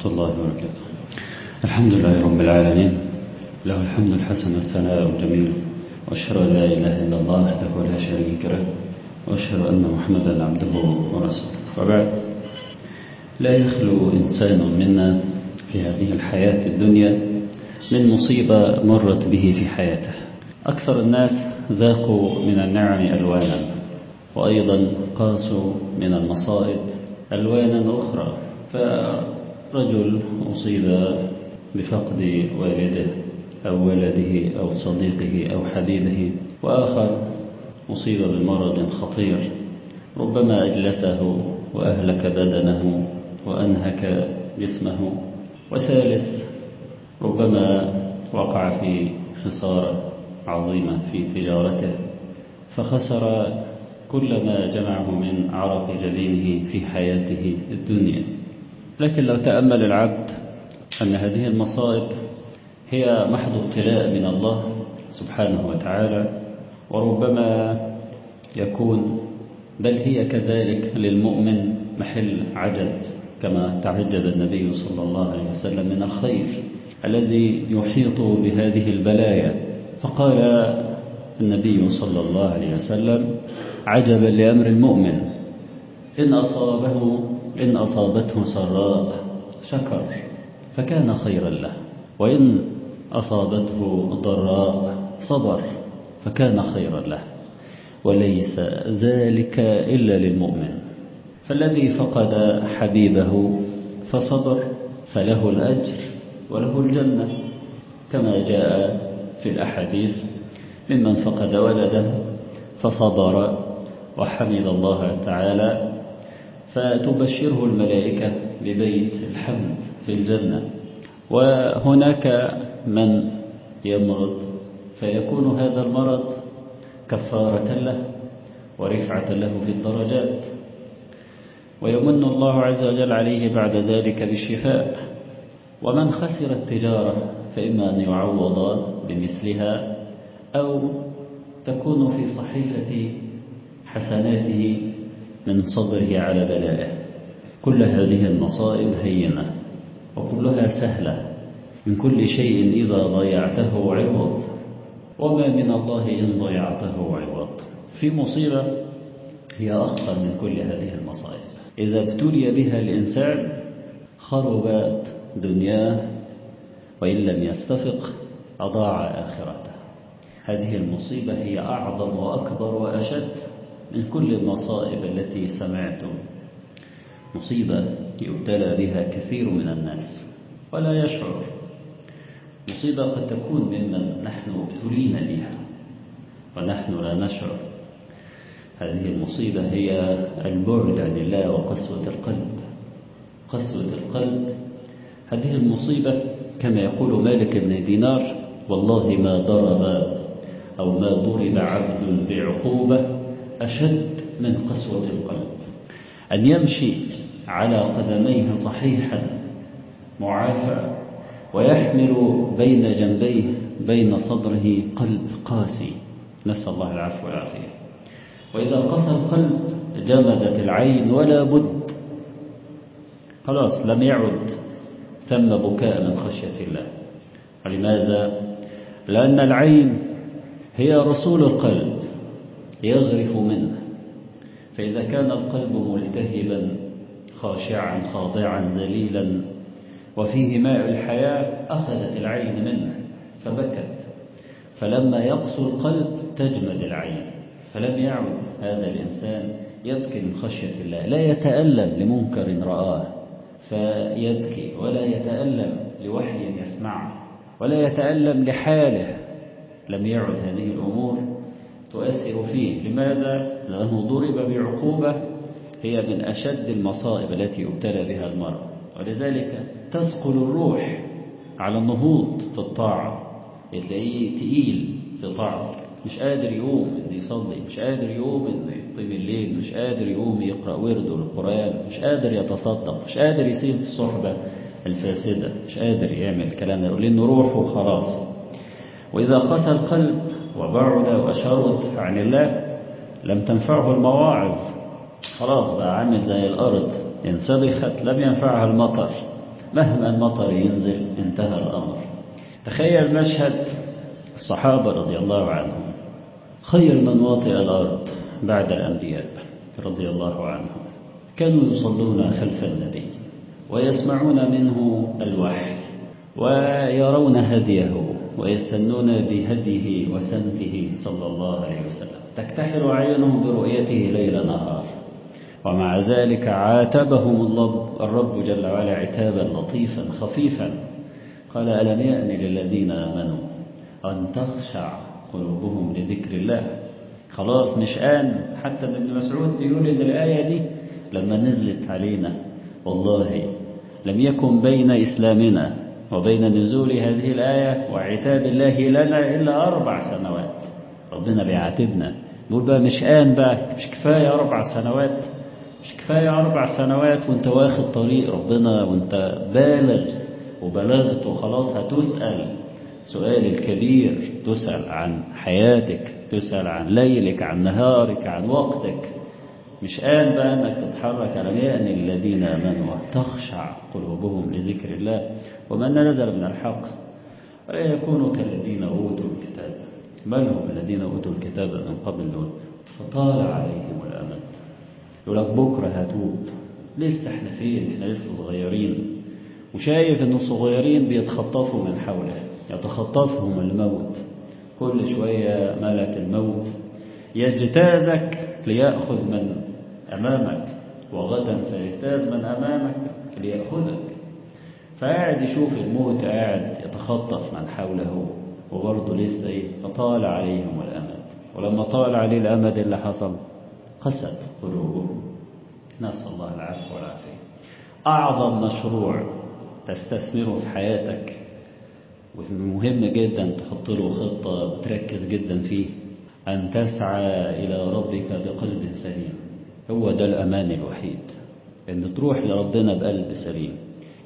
الله وبركاته الحمد لله رب العالمين له الحمد الحسن والثناء الجميل وأشهد أن لا إله إلا الله وحده لا شريك له وأشهد أن محمدا عبده ورسوله وبعد لا يخلو إنسان منا في هذه الحياة الدنيا من مصيبة مرت به في حياته أكثر الناس ذاقوا من النعم ألوانا وأيضا قاسوا من المصائب ألوانا أخرى فرجل أصيب بفقد والده أو ولده أو صديقه أو حبيبه وآخر أصيب بمرض خطير ربما أجلسه وأهلك بدنه وأنهك جسمه وثالث ربما وقع في خسارة عظيمة في تجارته فخسر كل ما جمعه من عرق جبينه في حياته الدنيا لكن لو تأمل العبد أن هذه المصائب هي محض ابتلاء من الله سبحانه وتعالى وربما يكون بل هي كذلك للمؤمن محل عجب كما تعجب النبي صلى الله عليه وسلم من الخير الذي يحيط بهذه البلايا فقال النبي صلى الله عليه وسلم عجبا لأمر المؤمن إن أصابه إن أصابته سراء شكر فكان خيرا له وإن أصابته ضراء صبر فكان خيرا له وليس ذلك إلا للمؤمن فالذي فقد حبيبه فصبر فله الأجر وله الجنة كما جاء في الأحاديث ممن فقد ولده فصبر وحمد الله تعالى فتبشره الملائكة ببيت الحمد في الجنة وهناك من يمرض فيكون هذا المرض كفارة له ورفعة له في الدرجات ويمن الله عز وجل عليه بعد ذلك بالشفاء ومن خسر التجارة فإما أن يعوض بمثلها أو تكون في صحيفة حسناته من صبره على بلائه كل هذه المصائب هينة وكلها سهلة من كل شيء إذا ضيعته عوض وما من الله إن ضيعته عوض في مصيبة هي أخطر من كل هذه المصائب إذا ابتلي بها الإنسان خربت دنياه وإن لم يستفق أضاع آخرته هذه المصيبة هي أعظم وأكبر وأشد من كل المصائب التي سمعتم مصيبة يبتلى بها كثير من الناس ولا يشعر مصيبة قد تكون ممن نحن ابتلينا بها ونحن لا نشعر هذه المصيبة هي البعد عن الله وقسوة القلب قسوة القلب هذه المصيبة كما يقول مالك بن دينار والله ما ضرب أو ما ضرب عبد بعقوبة أشد من قسوة القلب أن يمشي على قدميه صحيحا معافى ويحمل بين جنبيه بين صدره قلب قاسي نسأل الله العفو والعافية وإذا قسى القلب جمدت العين ولا بد خلاص لم يعد ثم بكاء من خشية الله ولماذا؟ لأن العين هي رسول القلب يغرف منه فإذا كان القلب ملتهبا خاشعا خاضعا ذليلا وفيه ماء الحياة أخذت العين منه فبكت فلما يقسو القلب تجمد العين فلم يعد هذا الإنسان يبكي من خشية الله لا يتألم لمنكر رآه فيبكي ولا يتألم لوحي يسمعه ولا يتألم لحاله لم يعد هذه الأمور تؤثر فيه لماذا؟ لأنه ضرب بعقوبة هي من أشد المصائب التي يبتلى بها المرء ولذلك تثقل الروح على النهوض في الطاعة تلاقيه تقيل في طاعته مش قادر يقوم انه يصلي مش قادر يقوم انه يقيم الليل مش قادر يقوم يقرأ ورده القرآن مش قادر يتصدق مش قادر يسيب في الصحبة الفاسدة مش قادر يعمل الكلام ده لأنه روحه خلاص وإذا قسى القلب وبعد وشرد عن الله لم تنفعه المواعظ خلاص بقى عامل زي الأرض انسبخت لم ينفعها المطر مهما المطر ينزل انتهى الأمر تخيل مشهد الصحابة رضي الله عنهم خير من واطئ الأرض بعد الأنبياء رضي الله عنهم كانوا يصلون خلف النبي ويسمعون منه الوحي ويرون هديه ويستنون بهديه وسنته صلى الله عليه وسلم تكتحل أعينهم برؤيته ليل نهار ومع ذلك عاتبهم الله الرب جل وعلا عتابا لطيفا خفيفا قال ألم يأن للذين آمنوا أن تخشع قلوبهم لذكر الله خلاص مش آن حتى ابن مسعود بيقول إن الآية دي لما نزلت علينا والله لم يكن بين إسلامنا وبين نزول هذه الآية وعتاب الله لنا إلا أربع سنوات ربنا بيعاتبنا بيقول بقى مش آن بقى مش كفاية أربع سنوات مش كفاية أربع سنوات وانت واخد طريق ربنا وانت بالغ وبلغت وخلاص هتسأل سؤال الكبير تسأل عن حياتك تسأل عن ليلك عن نهارك عن وقتك مش آن بقى أنك تتحرك على يأن الذين آمنوا تخشع قلوبهم لذكر الله ومن نزل من الحق ولا يكونوا كالذين أوتوا الكتاب بل هم الذين أوتوا الكتاب من قبل دول فطال عليهم الأمد يقول لك بكرة هتوب لسه احنا فين احنا لسه صغيرين وشايف ان الصغيرين بيتخطفوا من حوله يتخطفهم الموت كل شوية ملك الموت يجتازك ليأخذ من أمامك وغدا سيجتاز من أمامك ليأخذك فقاعد يشوف الموت قاعد يتخطف من حوله وبرضه لسه ايه فطال عليهم الأمد ولما طال عليه الأمد اللي حصل قست قلوبهم نسأل الله العفو والعافية أعظم مشروع تستثمره في حياتك ومهم جدا تحط له خطة وتركز جدا فيه أن تسعى إلى ربك بقلب سليم هو ده الأمان الوحيد أن تروح لربنا بقلب سليم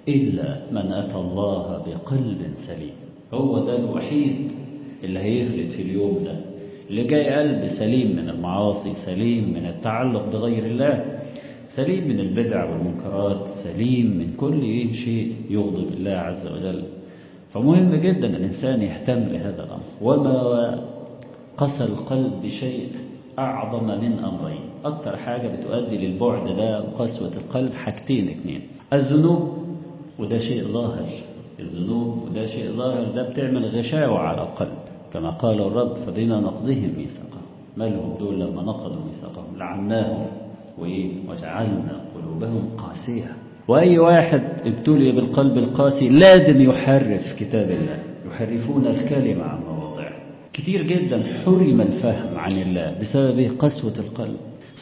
إلا من أتى الله بقلب سليم هو ده الوحيد اللي هيخلد في اليوم ده اللي جاي قلب سليم من المعاصي سليم من التعلق بغير الله سليم من البدع والمنكرات سليم من كل شيء يغضب الله عز وجل فمهم جدا الإنسان يهتم بهذا الأمر وما قسى القلب بشيء أعظم من أمرين أكثر حاجة بتؤدي للبعد ده قسوة القلب حاجتين اتنين الذنوب وده شيء ظاهر الذنوب وده شيء ظاهر ده بتعمل غشاوة على القلب كما قال الرب فبما نقضهم ميثاقهم مالهم دول لما نقضوا ميثاقهم لعناهم وإيه وجعلنا قلوبهم قاسية وأي واحد ابتلي بالقلب القاسي لازم يحرف كتاب الله يحرفون الكلمة عن مواضعه كتير جدا حرم الفهم عن الله بسبب قسوة القلب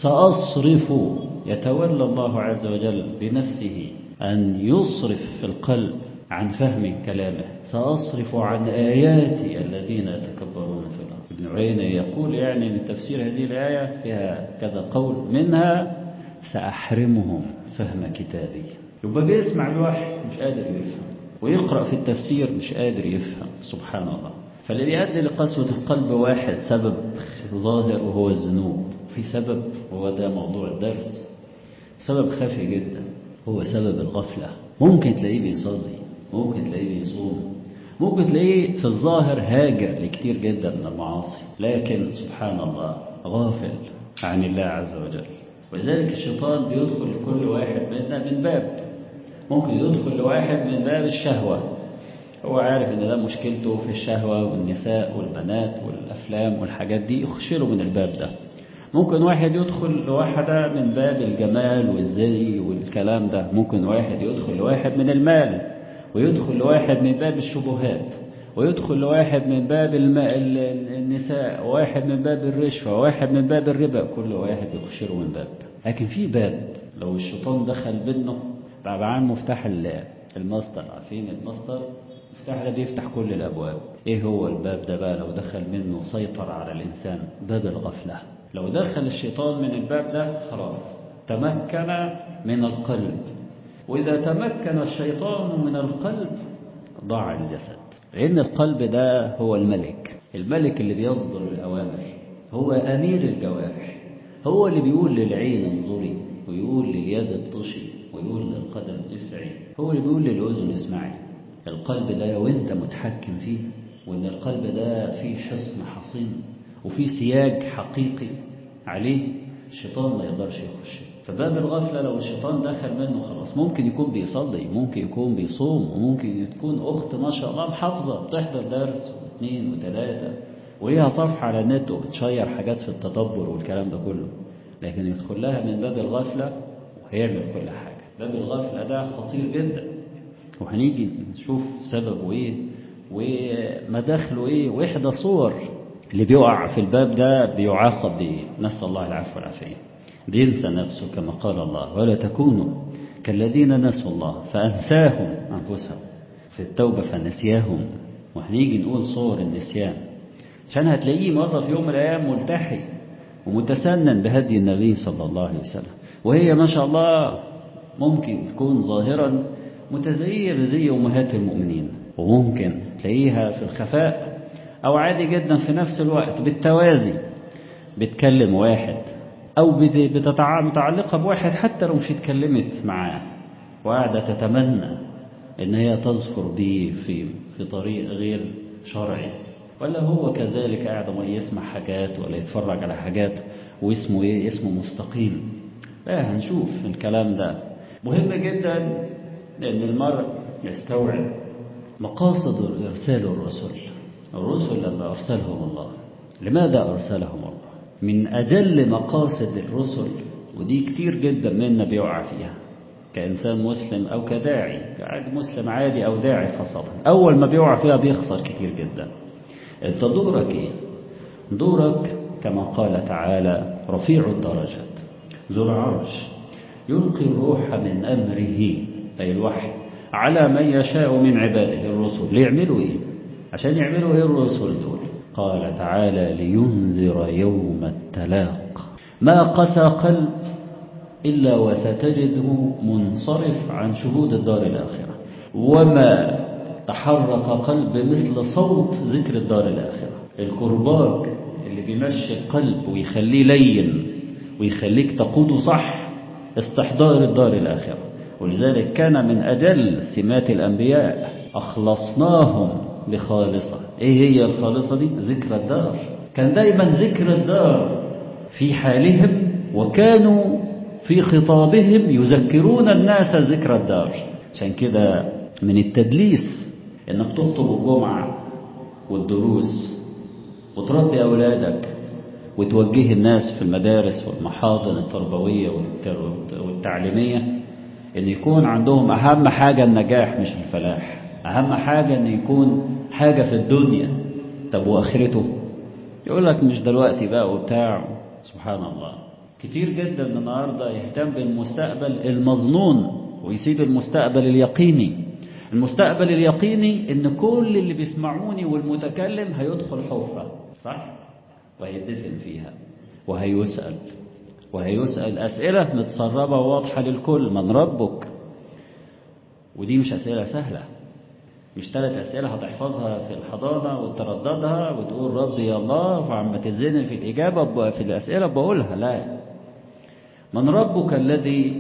سأصرف يتولى الله عز وجل بنفسه أن يصرف في القلب عن فهم كلامه سأصرف عن آياتي الذين يتكبرون في الأرض ابن عيينة يقول يعني من تفسير هذه الآية فيها كذا قول منها سأحرمهم فهم كتابي يبقى بيسمع الوحي مش قادر يفهم ويقرأ في التفسير مش قادر يفهم سبحان الله فالذي يؤدي لقسوة القلب واحد سبب ظاهر وهو الذنوب في سبب وهو ده موضوع الدرس سبب خفي جدا هو سبب الغفلة ممكن تلاقيه بيصلي ممكن تلاقيه بيصوم ممكن تلاقيه في الظاهر هاجر لكتير جدا من المعاصي لكن سبحان الله غافل عن الله عز وجل ولذلك الشيطان بيدخل لكل واحد منا من باب ممكن يدخل لواحد من باب الشهوة هو عارف ان ده مشكلته في الشهوة والنساء والبنات والأفلام والحاجات دي يخش له من الباب ده ممكن واحد يدخل لواحدة من باب الجمال والزي والكلام ده ممكن واحد يدخل لواحد من المال ويدخل لواحد من باب الشبهات ويدخل لواحد من باب الماء النساء وواحد من باب الرشوة وواحد من باب الربا كل واحد يخش له من باب لكن في باب لو الشيطان دخل بينه طبعا مفتاح الماستر عارفين الماستر المفتاح ده بيفتح كل الأبواب ايه هو الباب ده بقى لو دخل منه سيطر على الإنسان باب الغفلة لو دخل الشيطان من الباب ده خلاص تمكن من القلب وإذا تمكن الشيطان من القلب ضاع الجسد لأن القلب ده هو الملك الملك اللي بيصدر الأوامر هو أمير الجوارح هو اللي بيقول للعين انظري ويقول لليد ابطشي ويقول للقدم اسعي هو اللي بيقول للأذن اسمعي القلب ده وانت متحكم فيه وان القلب ده فيه حصن حصين وفيه سياج حقيقي عليه الشيطان ما يقدرش يخش فباب الغفلة لو الشيطان دخل منه خلاص ممكن يكون بيصلي ممكن يكون بيصوم وممكن تكون أخت ما شاء الله محافظة بتحضر درس واثنين وثلاثة وليها صفحة على النت وبتشير حاجات في التدبر والكلام ده كله لكن يدخل لها من باب الغفلة وهيعمل كل حاجة باب الغفلة ده خطير جدا وهنيجي نشوف سببه ايه ومداخله ايه واحدى صور اللي بيقع في الباب ده بيعاقب بيه نسأل الله العفو والعافية بينسى نفسه كما قال الله ولا تكونوا كالذين نسوا الله فأنساهم أنفسهم في التوبة فنسياهم وهنيجي نقول صور النسيان عشان هتلاقيه مرة في يوم من الأيام ملتحي ومتسنن بهدي النبي صلى الله عليه وسلم وهي ما شاء الله ممكن تكون ظاهرا متزية بزي أمهات المؤمنين وممكن تلاقيها في الخفاء أو عادي جدا في نفس الوقت بالتوازي بتكلم واحد أو متعلقة بواحد حتى لو مش اتكلمت معاه وقاعدة تتمنى إن هي تذكر بيه في في طريق غير شرعي ولا هو كذلك قاعد ما يسمع حاجات ولا يتفرج على حاجات واسمه ايه اسمه مستقيم لا هنشوف الكلام ده مهم جدا لأن المرء يستوعب مقاصد إرسال الرسل الرسل لما أرسلهم الله لماذا أرسلهم الله من أجل مقاصد الرسل ودي كتير جدا منا بيقع فيها كإنسان مسلم أو كداعي كعاد مسلم عادي أو داعي خاصة أول ما بيقع فيها بيخسر كتير جدا أنت دورك إيه دورك كما قال تعالى رفيع الدرجات ذو العرش يلقي الروح من أمره أي الوحي على من يشاء من عباده الرسل ليعملوا إيه عشان يعملوا إيه الرسل دول قال تعالى لينذر يوم التلاق ما قسى قلب إلا وستجده منصرف عن شهود الدار الآخرة وما تحرك قلب مثل صوت ذكر الدار الآخرة الكرباج اللي بيمشي القلب ويخليه لين ويخليك تقوده صح استحضار الدار الآخرة ولذلك كان من أجل سمات الأنبياء أخلصناهم لخالصة إيه هي الخالصة دي ذكر الدار كان دايما ذكر الدار في حالهم وكانوا في خطابهم يذكرون الناس ذكر الدار عشان كده من التدليس انك تخطب الجمعة والدروس وتربي أولادك وتوجه الناس في المدارس والمحاضن التربوية والتعليمية ان يكون عندهم أهم حاجة النجاح مش الفلاح أهم حاجة ان يكون حاجة في الدنيا طب وآخرته يقول لك مش دلوقتي بقى وبتاع سبحان الله كتير جدا النهاردة يهتم بالمستقبل المظنون ويسيب المستقبل اليقيني المستقبل اليقيني ان كل اللي بيسمعوني والمتكلم هيدخل حفرة صح وهيدفن فيها وهيسأل وهيسأل أسئلة متسربة وواضحة للكل من ربك ودي مش أسئلة سهلة مش ثلاث أسئلة هتحفظها في الحضانة وترددها وتقول ربي يا الله فعما تزني في الإجابة في الأسئلة بقولها لا من ربك الذي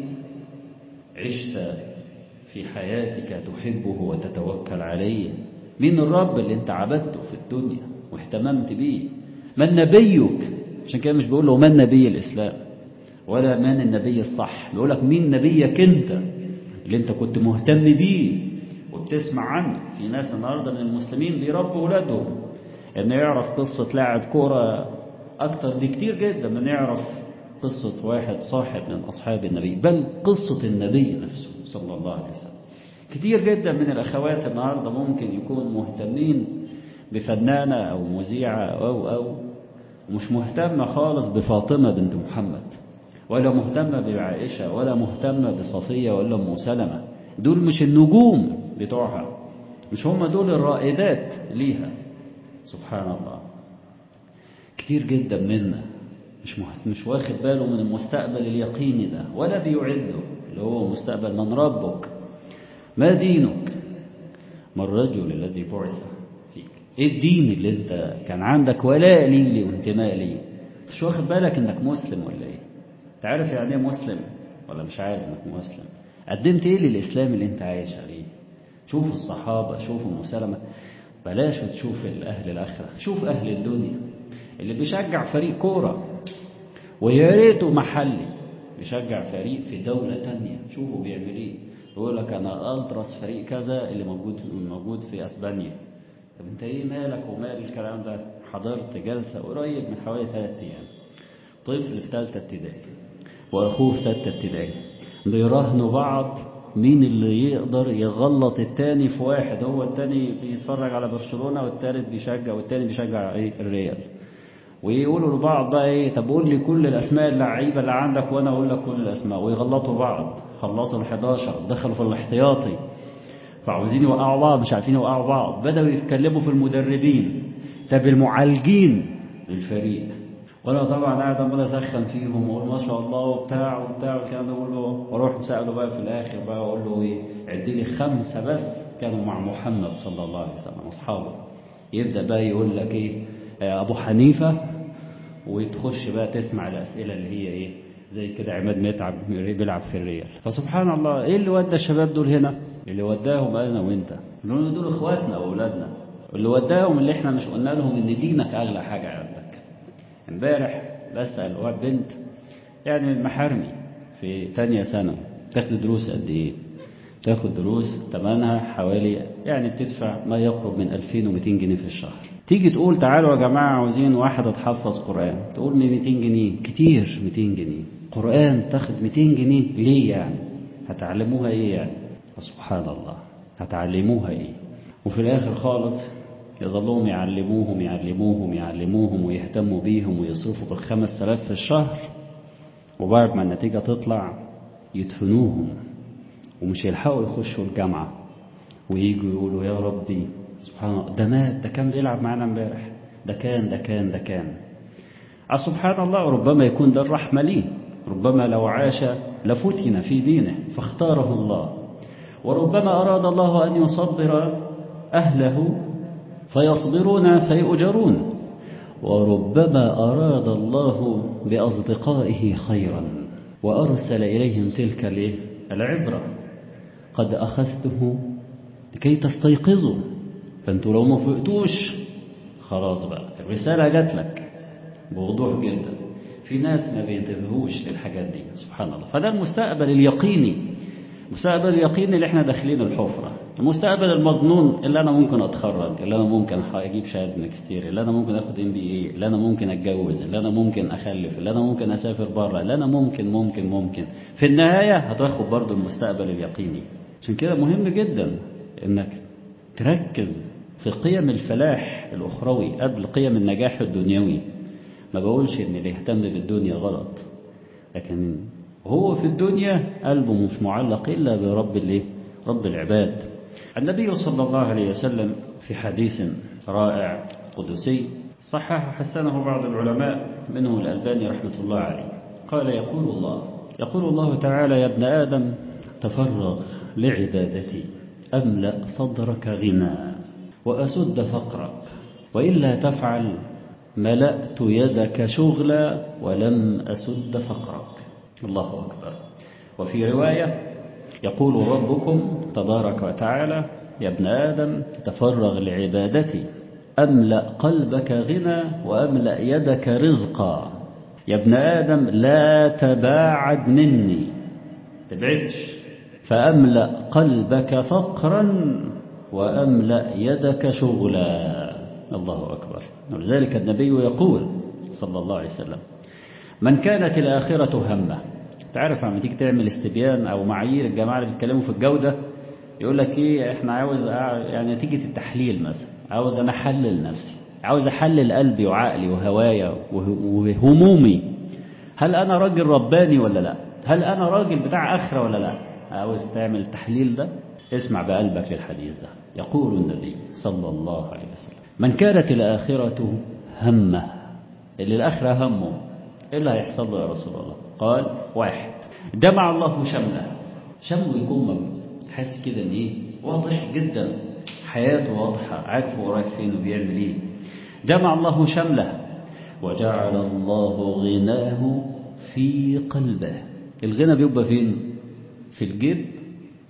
عشت في حياتك تحبه وتتوكل عليه مين الرب اللي انت عبدته في الدنيا واهتممت بيه من نبيك عشان كده مش بقول له من نبي الإسلام ولا من النبي الصح بيقول لك مين نبيك انت اللي انت كنت مهتم بيه وبتسمع عنه في ناس النهارده من المسلمين بيربوا اولادهم انه يعرف قصة لاعب كورة اكتر بكتير جدا من يعرف قصة واحد صاحب من اصحاب النبي بل قصة النبي نفسه صلى الله عليه وسلم كتير جدا من الاخوات النهارده ممكن يكون مهتمين بفنانة او مذيعة او او مش مهتمة خالص بفاطمة بنت محمد ولا مهتمة بعائشة ولا مهتمة بصفية ولا أم سلمة دول مش النجوم بتوعها مش هم دول الرائدات ليها سبحان الله كتير جدا منا مش مش واخد باله من المستقبل اليقيني ده ولا بيعده اللي هو مستقبل من ربك ما دينك ما الرجل الذي بعث فيك ايه الدين اللي انت كان عندك ولاء ليه وانتماء ليه مش واخد بالك انك مسلم ولا ايه تعرف يعني ايه مسلم ولا مش عارف انك مسلم قدمت ايه للإسلام اللي انت عايش عليه شوف الصحابة شوف المسلمة بلاش تشوف الأهل الآخرة شوف أهل الدنيا اللي بيشجع فريق كورة ويا ريته محلي بيشجع فريق في دولة تانية شوفوا بيعمل ايه يقول لك انا التراس فريق كذا اللي موجود موجود في اسبانيا طب انت ايه مالك ومال الكلام ده حضرت جلسة قريب من حوالي ثلاث ايام طفل في ثالثة ابتدائي واخوه في ستة ابتدائي بيراهنوا بعض مين اللي يقدر يغلط التاني في واحد هو التاني بيتفرج على برشلونة والتالت بيشجع والتاني بيشجع ايه الريال ويقولوا لبعض بقى ايه طب قول لي كل الاسماء اللعيبه اللي عندك وانا اقول لك كل الاسماء ويغلطوا بعض خلصوا ال11 دخلوا في الاحتياطي فعاوزين يوقعوا بعض مش عارفين يوقعوا بعض بداوا يتكلموا في المدربين طب المعالجين للفريق وانا طبعا قاعد عمال اسخن فيهم واقول ما شاء الله وبتاع وبتاع والكلام ده اقول له واروح مساله بقى في الاخر بقى اقول له ايه عد لي خمسه بس كانوا مع محمد صلى الله عليه وسلم اصحابه يبدا بقى يقول لك ايه ابو حنيفه وتخش بقى تسمع الاسئله اللي هي ايه زي كده عماد متعب بيلعب في الريال فسبحان الله ايه اللي ودى الشباب دول هنا اللي وداهم انا وانت دول دول اخواتنا واولادنا اللي وداهم اللي احنا مش قلنا لهم ان دينك اغلى حاجه عندك امبارح بسال واد بنت يعني من محارمي في ثانيه ثانوي تاخد دروس قد ايه تاخد دروس ثمنها حوالي يعني بتدفع ما يقرب من 2200 جنيه في الشهر تيجي تقول تعالوا يا جماعة عاوزين واحد تحفظ قرآن تقول لي 200 جنيه كتير 200 جنيه قرآن تاخد 200 جنيه ليه يعني هتعلموها ايه يعني سبحان الله هتعلموها ايه وفي الاخر خالص يظلهم يعلموهم يعلموهم يعلموهم ويهتموا بيهم ويصرفوا بالخمس آلاف في الشهر وبعد ما النتيجة تطلع يدفنوهم ومش يلحقوا يخشوا الجامعة ويجوا يقولوا يا ربي سبحان الله ده مات ده كان بيلعب معانا امبارح ده كان ده كان ده كان سبحان الله ربما يكون ده الرحمة ليه ربما لو عاش لفتن في دينه فاختاره الله وربما أراد الله أن يصبر أهله فيصبرون فيؤجرون وربما أراد الله بأصدقائه خيرا وأرسل إليهم تلك العبرة قد أخذته لكي تستيقظوا فانتوا لو ما فقتوش خلاص بقى الرسالة جات لك بوضوح جدا في ناس ما بينتبهوش للحاجات دي سبحان الله فده المستقبل اليقيني المستقبل اليقيني اللي احنا داخلين الحفرة المستقبل المظنون اللي انا ممكن اتخرج اللي انا ممكن اجيب شهاده ماجستير اللي انا ممكن اخد ام بي اي اللي انا ممكن اتجوز اللي انا ممكن اخلف اللي انا ممكن اسافر بره اللي انا ممكن ممكن ممكن في النهايه هتاخد برضه المستقبل اليقيني عشان كده مهم جدا انك تركز في قيم الفلاح الاخروي قبل قيم النجاح الدنيوي ما بقولش ان اللي يهتم بالدنيا غلط لكن هو في الدنيا قلبه مش معلق الا برب الايه رب العباد النبي صلى الله عليه وسلم في حديث رائع قدسي صحح حسنه بعض العلماء منهم الألباني رحمة الله عليه قال يقول الله يقول الله تعالى يا ابن آدم تفرغ لعبادتي أملأ صدرك غنى وأسد فقرك وإلا تفعل ملأت يدك شغلا ولم أسد فقرك الله أكبر وفي رواية يقول ربكم تبارك وتعالى يا ابن آدم تفرغ لعبادتي أملأ قلبك غنى وأملأ يدك رزقا يا ابن آدم لا تباعد مني تبعدش فأملأ قلبك فقرا وأملأ يدك شغلا الله أكبر ولذلك النبي يقول صلى الله عليه وسلم من كانت الآخرة همه تعرف لما تيجي تعمل استبيان او معايير الجماعه اللي بيتكلموا في الجوده يقول لك ايه احنا عاوز يعني نتيجه التحليل مثلا عاوز انا احلل نفسي عاوز احلل قلبي وعقلي وهوايا وهمومي هل انا راجل رباني ولا لا هل انا راجل بتاع اخره ولا لا عاوز تعمل التحليل ده اسمع بقلبك للحديث ده يقول النبي صلى الله عليه وسلم من كانت الاخره همه اللي الاخره همه ايه اللي هيحصل له يا رسول الله قال واحد جمع الله شمله شمله يكون حاسس كده ان ايه واضح جدا حياته واضحه عارف هو رايح فين وبيعمل ايه جمع الله شمله وجعل الله غناه في قلبه الغنى بيبقى فين في الجيب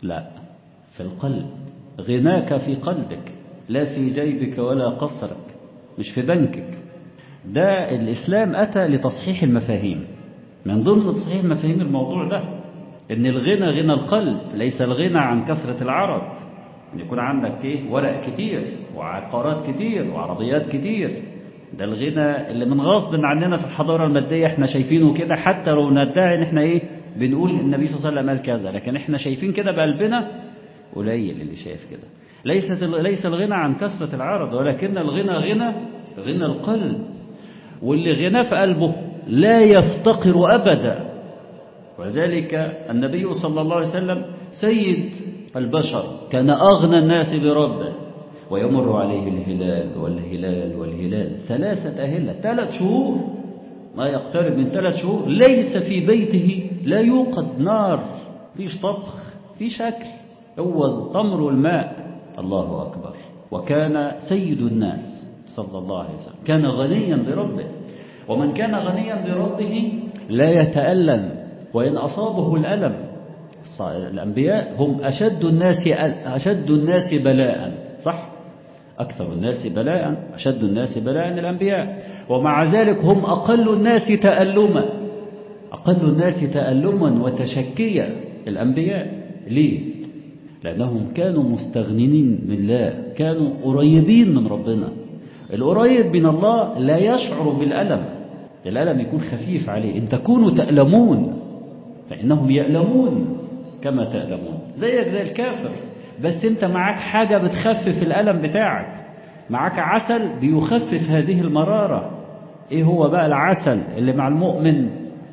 لا في القلب غناك في قلبك لا في جيبك ولا قصرك مش في بنكك ده الإسلام أتى لتصحيح المفاهيم من ضمن تصحيح مفاهيم الموضوع ده إن الغنى غنى القلب ليس الغنى عن كثرة العرض إن يكون عندك إيه ورق كتير وعقارات كتير وعربيات كتير ده الغنى اللي من غصب عننا في الحضارة المادية احنا شايفينه كده حتى لو ندعي ان احنا ايه بنقول النبي صلى الله عليه وسلم قال كذا لكن احنا شايفين كده بقلبنا قليل اللي شايف كده ليست ليس الغنى عن كثرة العرض ولكن الغنى غنى غنى القلب واللي غنى في قلبه لا يفتقر أبدا وذلك النبي صلى الله عليه وسلم سيد البشر كان أغنى الناس بربه ويمر عليه الهلال والهلال والهلال ثلاثة أهلة ثلاث شهور ما يقترب من ثلاث شهور ليس في بيته لا يوقد نار فيش طبخ فيش أكل هو التمر والماء الله أكبر وكان سيد الناس صلى الله عليه وسلم كان غنيا بربه ومن كان غنيا بربه لا يتألم وإن أصابه الألم الأنبياء هم أشد الناس أشد الناس بلاء صح أكثر الناس بلاء أشد الناس بلاء الأنبياء ومع ذلك هم أقل الناس تألما أقل الناس تألما وتشكيا الأنبياء ليه؟ لأنهم كانوا مستغنين من الله كانوا قريبين من ربنا القريب من الله لا يشعر بالألم الألم يكون خفيف عليه إن تكونوا تألمون فإنهم يألمون كما تألمون زيك زي الكافر بس انت معاك حاجة بتخفف الألم بتاعك معاك عسل بيخفف هذه المرارة ايه هو بقى العسل اللي مع المؤمن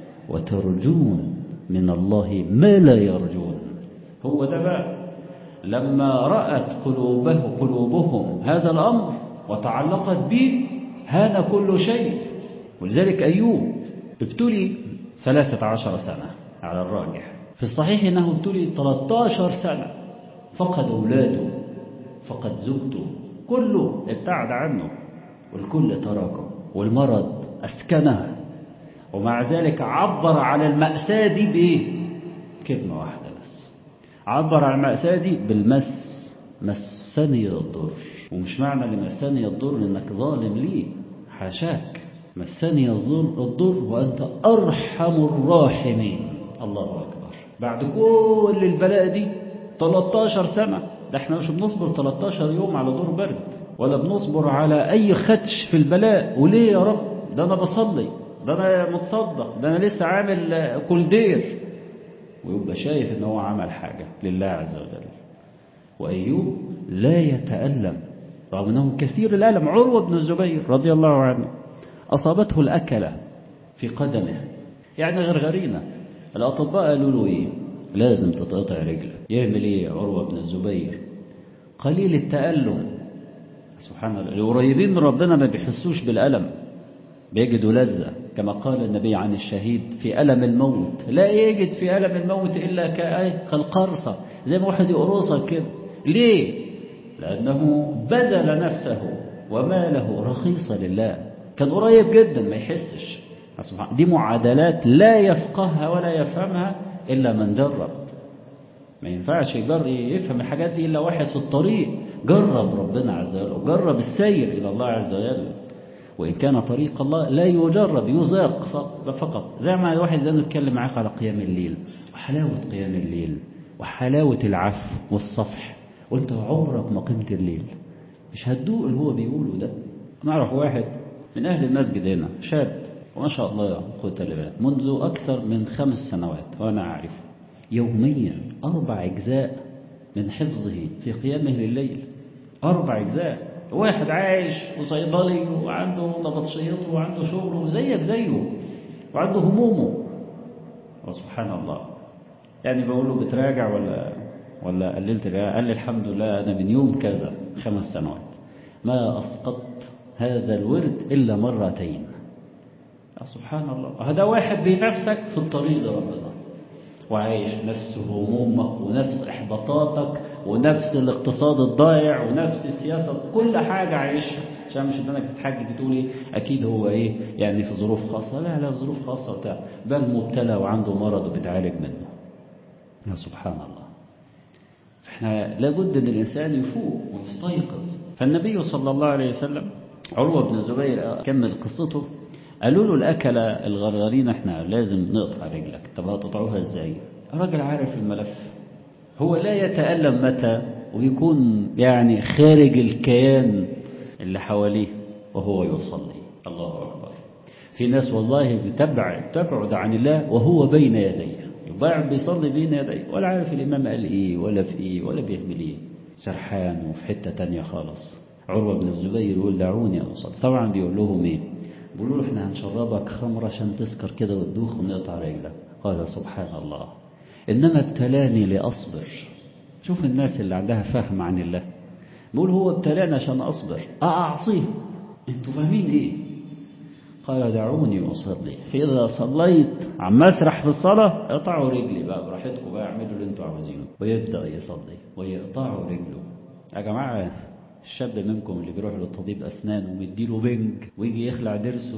وترجون من الله ما لا يرجون هو ده بقى لما رأت قلوبه قلوبهم هذا الأمر وتعلقت به هان كل شيء ولذلك أيوب ابتلي ثلاثة عشر سنة على الراجح في الصحيح أنه ابتلي 13 سنة فقد أولاده فقد زوجته كله ابتعد عنه والكل تركه والمرض أسكنه ومع ذلك عبر على المأساة دي بإيه؟ كلمة واحدة بس عبر على المأساة دي بالمس مسني الضر ومش معنى اللي مسني الضر انك ظالم ليه حاشاك مسني الضر الضر وانت ارحم الراحمين الله اكبر بعد كل البلاء دي 13 سنة ده احنا مش بنصبر 13 يوم على دور برد ولا بنصبر على اي خدش في البلاء وليه يا رب ده انا بصلي ده انا متصدق ده انا لسه عامل كولدير ويبقى شايف ان هو عمل حاجة لله عز وجل وأيوب لا يتألم رغم أنه كثير الألم عروة بن الزبير رضي الله عنه أصابته الأكلة في قدمه يعني غرغرينة الأطباء قالوا له إيه لازم تتقطع رجلك يعمل إيه عروة بن الزبير قليل التألم سبحان الله القريبين من ربنا ما بيحسوش بالألم بيجدوا لذة كما قال النبي عن الشهيد في ألم الموت لا يجد في ألم الموت إلا كالقرصة زي ما واحد يقرصك كده ليه؟ لأنه بذل نفسه وماله رخيصة لله كان قريب جدا ما يحسش دي معادلات لا يفقهها ولا يفهمها إلا من جرب ما ينفعش يجر يفهم الحاجات دي إلا واحد في الطريق جرب ربنا عز وجل جرب السير إلى الله عز وجل وإن كان طريق الله لا يجرب يذاق فقط زي ما الواحد ده نتكلم معاك على قيام الليل وحلاوة قيام الليل وحلاوة العفو والصفح وانت عمرك ما قمت الليل مش هتدوق اللي هو بيقوله ده نعرف واحد من أهل المسجد هنا شاب وما شاء الله قوة بالله منذ أكثر من خمس سنوات وأنا أعرف يوميا أربع أجزاء من حفظه في قيامه لليل أربع أجزاء واحد عايش وصيدلي وعنده نبطشيته وعنده شغله زيك زيه وعنده همومه وسبحان الله يعني بقول له بتراجع ولا ولا قللت قال لي الحمد لله أنا من يوم كذا خمس سنوات ما أسقطت هذا الورد إلا مرتين سبحان الله هذا واحد بنفسك في الطريق لربنا وعايش نفس همومك ونفس إحباطاتك ونفس الاقتصاد الضائع ونفس السياسة كل حاجة عايشها عشان مش انك تتحجج تقول ايه اكيد هو ايه يعني في ظروف خاصة لا لا في ظروف خاصة وبتاع بل مبتلى وعنده مرض وبيتعالج منه يا سبحان الله احنا لابد ان الانسان يفوق ويستيقظ فالنبي صلى الله عليه وسلم عروة بن الزبير كمل قصته قالوا له الأكلة الغرغرين احنا لازم نقطع رجلك طب هتقطعوها ازاي الراجل عارف الملف هو لا يتألم متى ويكون يعني خارج الكيان اللي حواليه وهو يصلي الله أكبر في ناس والله بتبعد تبعد عن الله وهو بين يديه يبقى بيصلي بين يديه ولا عارف الإمام قال إيه ولا في إيه ولا بيعمل إيه سرحان وفي حتة تانية خالص عروة بن الزبير يقول دعوني أصلي طبعا بيقول لهم إيه بيقولوا له احنا هنشربك خمر عشان تسكر كده وتدوخ ونقطع رجلك قال سبحان الله إنما ابتلاني لأصبر شوف الناس اللي عندها فهم عن الله بيقول هو ابتلاني عشان أصبر أعصيه انتوا فاهمين ايه قال دعوني أصلي فإذا صليت عم أسرح في الصلاة اقطعوا رجلي بقى براحتكم بقى اعملوا اللي انتوا عاوزينه ويبدأ يصلي ويقطعوا رجله يا جماعة الشاب منكم اللي بيروح للطبيب أسنان ومديله بنج ويجي يخلع ضرسه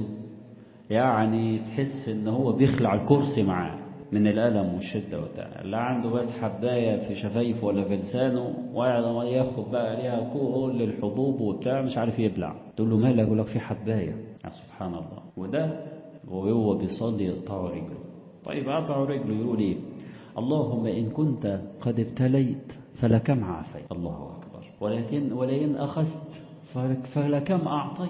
يعني تحس ان هو بيخلع الكرسي معاه من الألم والشدة وبتاع اللي عنده بس حباية في شفايفه ولا في لسانه وقاعد ياخد بقى عليها كل الحبوب وبتاع مش عارف يبلع تقول له مالك يقول لك في حباية يا سبحان الله وده وهو بيصلي يقطعوا رجله طيب قطعوا رجله يقول ايه اللهم إن كنت قد ابتليت فلكم عافيت الله أكبر ولكن ولئن أخذت فلكم أعطيت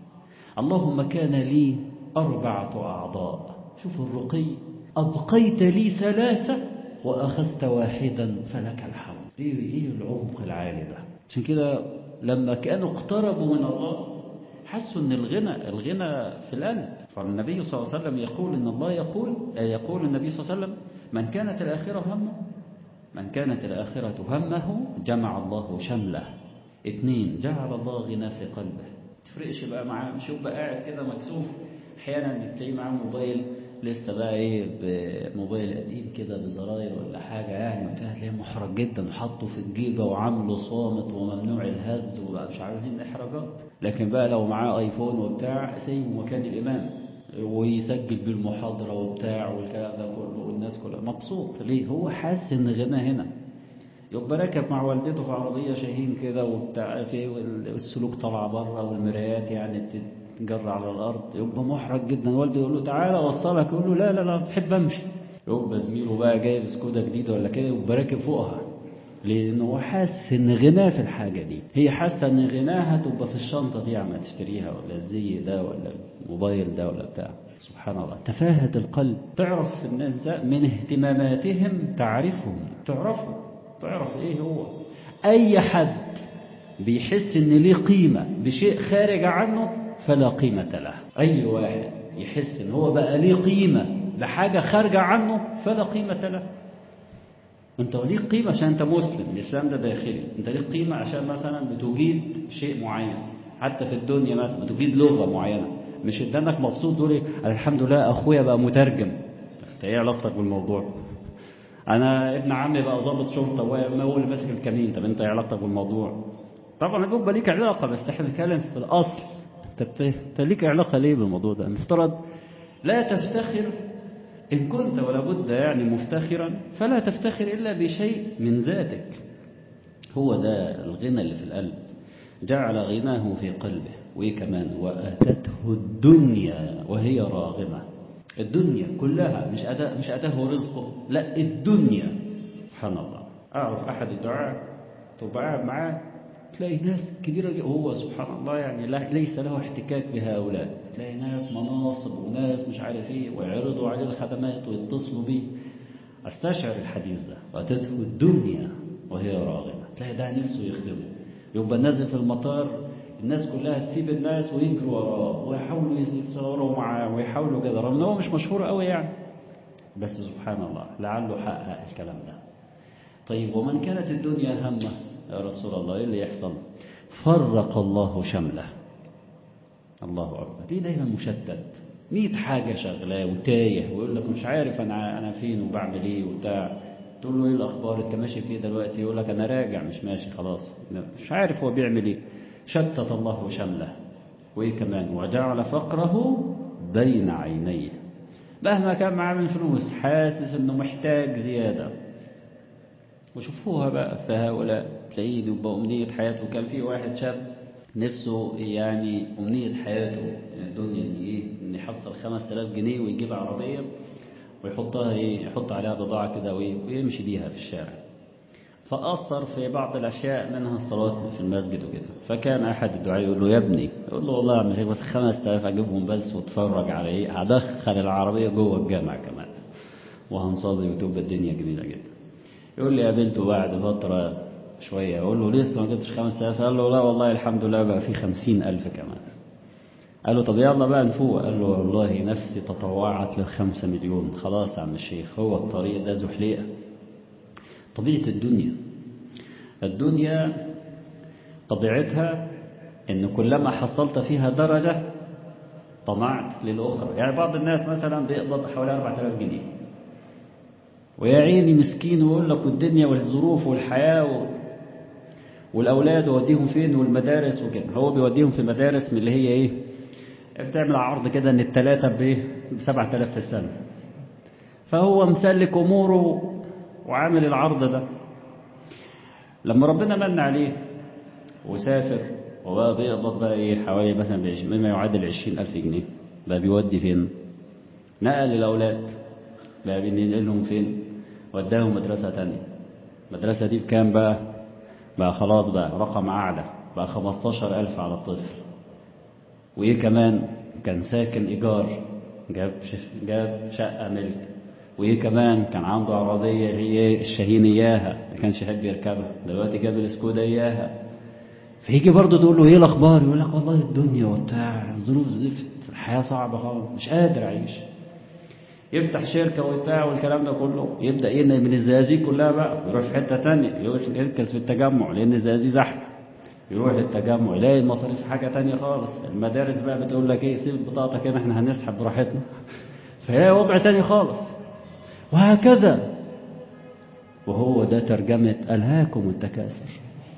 اللهم كان لي أربعة أعضاء شوف الرقي أبقيت لي ثلاثة وأخذت واحدا فلك الحمد إيه, إيه العمق العالي ده عشان كده لما كانوا اقتربوا من الله حسوا ان الغنى الغنى في القلب فالنبي صلى الله عليه وسلم يقول ان الله يقول يقول النبي صلى الله عليه وسلم من كانت الآخرة همه من كانت الآخرة همه جمع الله شمله اثنين جعل الله غنى في قلبه تفرقش بقى معاه مش يبقى قاعد كده مكسوف احيانا تلاقيه معاه موبايل لسه بقى ايه بموبايل قديم كده بزراير ولا حاجة يعني وبتاع تلاقيه محرج جدا وحطه في الجيبة وعامله صامت وممنوع الهز وبقى مش عاوزين احراجات لكن بقى لو معاه ايفون وبتاع سيبه مكان الامام ويسجل بالمحاضرة وبتاع والكلام ده كله والناس كلها مبسوط ليه هو حاسس ان غنى هنا يبقى راكب مع والدته في عربية شاهين كده وبتاع في والسلوك طالع بره والمرايات يعني بتتجر على الأرض يبقى محرج جدا والده يقول له تعالى وصلك يقول له لا لا لا بحب أمشي يبقى زميله بقى جايب سكودا جديدة ولا كده يبقى راكب فوقها لأنه هو حاسس إن غناه في الحاجة دي هي حاسة إن غناها تبقى في الشنطة دي عم تشتريها ولا الزي ده ولا الموبايل ده ولا بتاع سبحان الله تفاهة القلب تعرف الناس ده من اهتماماتهم تعرفهم تعرفهم تعرف ايه هو اي حد بيحس ان ليه قيمة بشيء خارج عنه فلا قيمة له اي واحد يحس ان هو بقى ليه قيمة لحاجة خارجة عنه فلا قيمة له انت ليك قيمة عشان انت مسلم الاسلام ده داخلي انت ليك قيمة عشان مثلا بتجيد شيء معين حتى في الدنيا مثلا بتجيد لغة معينة مش انك مبسوط تقول الحمد لله اخويا بقى مترجم انت ايه علاقتك بالموضوع انا ابن عمي بقى ضابط شرطه وهو اللي ماسك الكمين طب انت ايه علاقتك بالموضوع طبعا بيبقى ليك علاقه بس احنا بنتكلم في الاصل انت ليك علاقه ليه بالموضوع ده المفترض لا تفتخر ان كنت ولا بد يعني مفتخرا فلا تفتخر الا بشيء من ذاتك هو ده الغنى اللي في القلب جعل غناه في قلبه وايه كمان واتته الدنيا وهي راغمه الدنيا كلها مش أتاه, مش أتاه رزقه لا الدنيا سبحان الله أعرف أحد الدعاء تبقى قاعد معاه تلاقي ناس كبيرة وهو سبحان الله يعني ليس له احتكاك بهؤلاء تلاقي ناس مناصب وناس مش عارف ايه ويعرضوا عليه الخدمات ويتصلوا بيه استشعر الحديث ده واتته الدنيا وهي راغمة تلاقي ده نفسه يخدمه يبقى نازل في المطار الناس كلها تسيب الناس ويجروا وراه ويحاولوا يتصوروا معاه ويحاولوا كده رغم ان هو مش مشهور قوي يعني بس سبحان الله لعله حقق الكلام ده طيب ومن كانت الدنيا همه يا رسول الله ايه اللي يحصل فرق الله شمله الله اكبر ليه دايما مشتت 100 حاجه شغلاه وتايه ويقول لك مش عارف انا انا فين وبعمل ايه وبتاع تقول له ايه الاخبار انت ماشي في ايه دلوقتي يقول لك انا راجع مش ماشي خلاص مش عارف هو بيعمل ايه شتت الله شمله وايه كمان وجعل فقره بين عينيه مهما كان معاه من فلوس حاسس انه محتاج زياده وشوفوها بقى في هؤلاء تلاقيه دي يبقى أمنية حياته كان في واحد شاب نفسه يعني أمنية حياته الدنيا دي إيه إن يحصل 5000 جنيه ويجيب عربية ويحطها إيه يحط عليها بضاعة كده وإيه ويمشي بيها في الشارع فأثر في بعض الأشياء منها الصلاة في المسجد وكده فكان أحد الدعاء يقول له يا ابني يقول له والله يا عم شيخ بس 5000 أجيبهم بس واتفرج على إيه هدخل العربية جوه الجامع كمان وهنصلي وتبقى الدنيا جميلة جدا يقول لي قابلته بعد فترة شوية أقول له لسه ما جبتش 5000 قال له لا والله الحمد لله بقى في 50000 كمان قال له طب يلا بقى نفوق قال له والله نفسي تطوعت للخمسة مليون خلاص يا عم الشيخ هو الطريق ده زحليقة طبيعة الدنيا الدنيا طبيعتها ان كلما حصلت فيها درجة طمعت للأخرى يعني بعض الناس مثلا بيقبض حوالي 4000 جنيه ويا عيني مسكين ويقول لك الدنيا والظروف والحياة و... والأولاد وديهم فين والمدارس وكده هو بيوديهم في مدارس من اللي هي إيه بتعمل عرض كده إن التلاتة بإيه ب 7000 في السنة فهو مسلك أموره وعامل العرض ده لما ربنا من عليه وسافر وبقى بيقبض بقى إيه حوالي مثلا مما يعادل 20000 جنيه بقى بيودي فين نقل الأولاد بقى بينقلهم فين وداهم مدرسة تانية المدرسة دي بكام بقى بقى خلاص بقى رقم أعلى بقى 15000 على الطفل وإيه كمان كان ساكن إيجار جاب جاب شقة ملك وإيه كمان كان عنده عربية هي الشاهين إياها ما كانش يحب يركبها دلوقتي جاب السكودا إياها فيجي برضه تقول له إيه الأخبار يقول لك والله الدنيا وبتاع ظروف زفت الحياة صعبة خالص مش قادر أعيش يفتح شركة وبتاع والكلام ده كله يبدأ ينقل من الزقازيق كلها بقى يروح في حتة تانية يركز في التجمع لأن الزقازيق زحمة يروح للتجمع يلاقي المصاريف حاجة تانية خالص المدارس بقى بتقول لك ايه سيب بطاقتك هنا احنا هنسحب براحتنا فهي وضع تاني خالص وهكذا وهو ده ترجمة ألهاكم التكاثر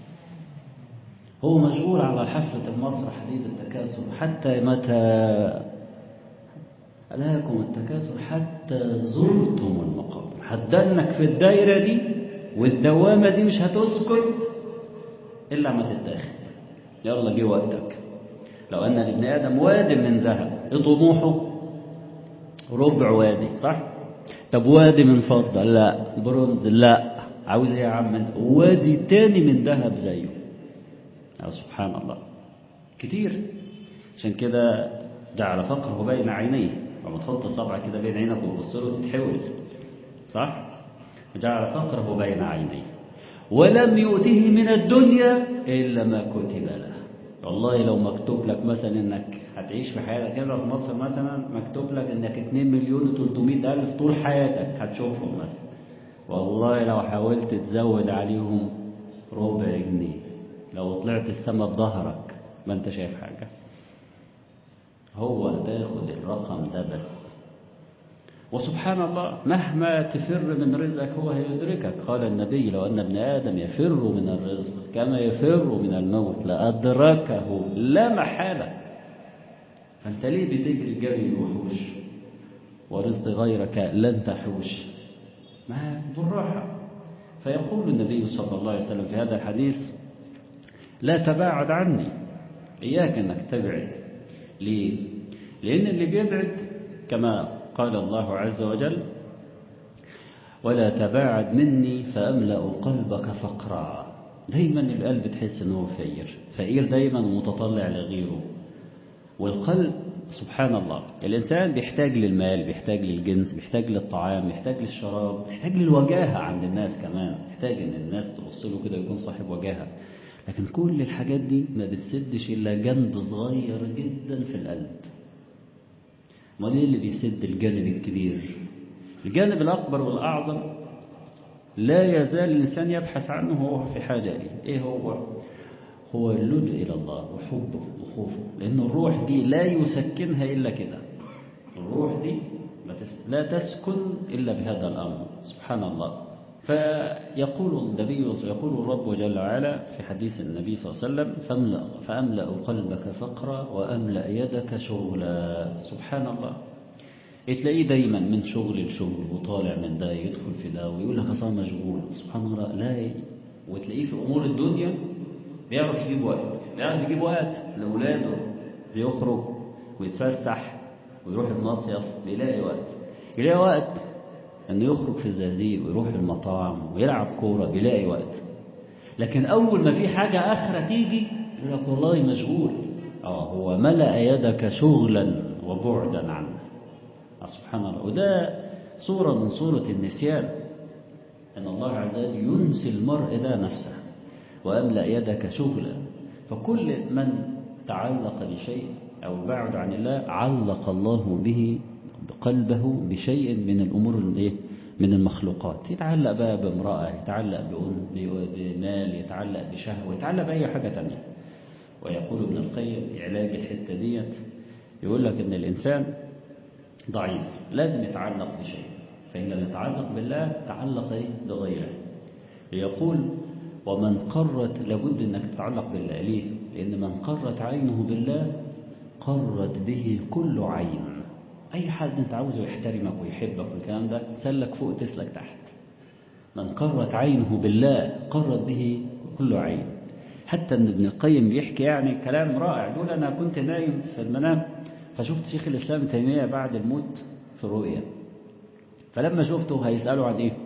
هو مشغول على حفلة المسرح دي بالتكاثر حتى متى ألهاكم التكاثر حتى زرتم المقابر هتدنك في الدايرة دي والدوامة دي مش هتسكت إلا ما تتاخد يلا جه وقتك لو أن لابن آدم واد من ذهب إيه طموحه ربع وادي صح طب وادي من فضة لا برونز لا عاوز ايه يا عم وادي تاني من ذهب زيه يا سبحان الله كتير عشان كده جعل فقره بين عينيه لما تحط الصبع كده بين عينك وتبص له تتحول صح جعل فقره بين عينيه ولم يؤته من الدنيا إلا ما كتب له والله لو مكتوب لك مثلا انك هتعيش في حياتك هنا في مصر مثلا مكتوب لك انك 2 مليون و300 الف طول حياتك هتشوفهم مثلا والله لو حاولت تزود عليهم ربع جنيه لو طلعت السما بظهرك ما انت شايف حاجه هو تاخد الرقم ده بس وسبحان الله مهما تفر من رزقك هو هيدركك قال النبي لو أن ابن آدم يفر من الرزق كما يفر من الموت لأدركه لا محالة فأنت ليه بتجري جري الوحوش ورزق غيرك لن تحوش ما بالراحة فيقول النبي صلى الله عليه وسلم في هذا الحديث لا تباعد عني إياك أنك تبعد ليه؟ لأن اللي بيبعد كما قال الله عز وجل ولا تباعد مني فأملأ قلبك فقرا دايما القلب تحس أنه فقير فقير دايما متطلع لغيره والقلب سبحان الله الإنسان بيحتاج للمال بيحتاج للجنس بيحتاج للطعام بيحتاج للشراب بيحتاج للوجاهة عند الناس كمان بيحتاج أن الناس تبص له كده يكون صاحب وجاهة لكن كل الحاجات دي ما بتسدش إلا جنب صغير جدا في القلب امال ايه اللي بيسد الجانب الكبير الجانب الأكبر والأعظم لا يزال الإنسان يبحث عنه وهو في حاجة إليه إيه هو هو اللجوء إلى الله وحبه وخوفه لأن الروح دي لا يسكنها إلا كده الروح دي لا تسكن إلا بهذا الأمر سبحان الله فيقول النبي يقول الرب جل وعلا في حديث النبي صلى الله عليه وسلم فأملأ, فأملأ قلبك فقرا وأملأ يدك شغلا سبحان الله تلاقيه دايما من شغل لشغل وطالع من ده يدخل في ده ويقول لك اصلا مشغول سبحان الله لا وتلاقيه في امور الدنيا بيعرف يجيب وقت بيعرف يجيب وقت لاولاده بيخرج ويتفسح ويروح المصيف بيلاقي وقت يلاقي وقت انه يخرج في الزقازيق ويروح المطاعم ويلعب كوره بيلاقي وقت لكن اول ما في حاجه اخره تيجي يقول لك والله مشغول اه هو ملأ يدك شغلا وبعدا عنه سبحان الله وده صورة من صورة النسيان أن الله عز وجل ينسي المرء ده نفسه وأملأ يدك شغلا فكل من تعلق بشيء أو بعد عن الله علق الله به قلبه بشيء من الأمور الايه من المخلوقات يتعلق بقى بامرأة يتعلق بمال يتعلق بشهوة يتعلق بأي حاجة تانية ويقول ابن القيم في علاج الحتة ديت يقول لك ان الإنسان ضعيف لازم يتعلق بشيء فإن لم يتعلق بالله تعلق إيه؟ بغيره يقول ومن قرت لابد أنك تتعلق بالله ليه؟ لأن من قرت عينه بالله قرت به كل عين أي حد أنت عاوزه يحترمك ويحبك والكلام ده سلك فوق تسلك تحت من قرت عينه بالله قرت به كل عين حتى ان ابن القيم بيحكي يعني كلام رائع بيقول انا كنت نايم في المنام فشفت شيخ الاسلام ابن تيميه بعد الموت في الرؤيا فلما شفته هيساله عن ايه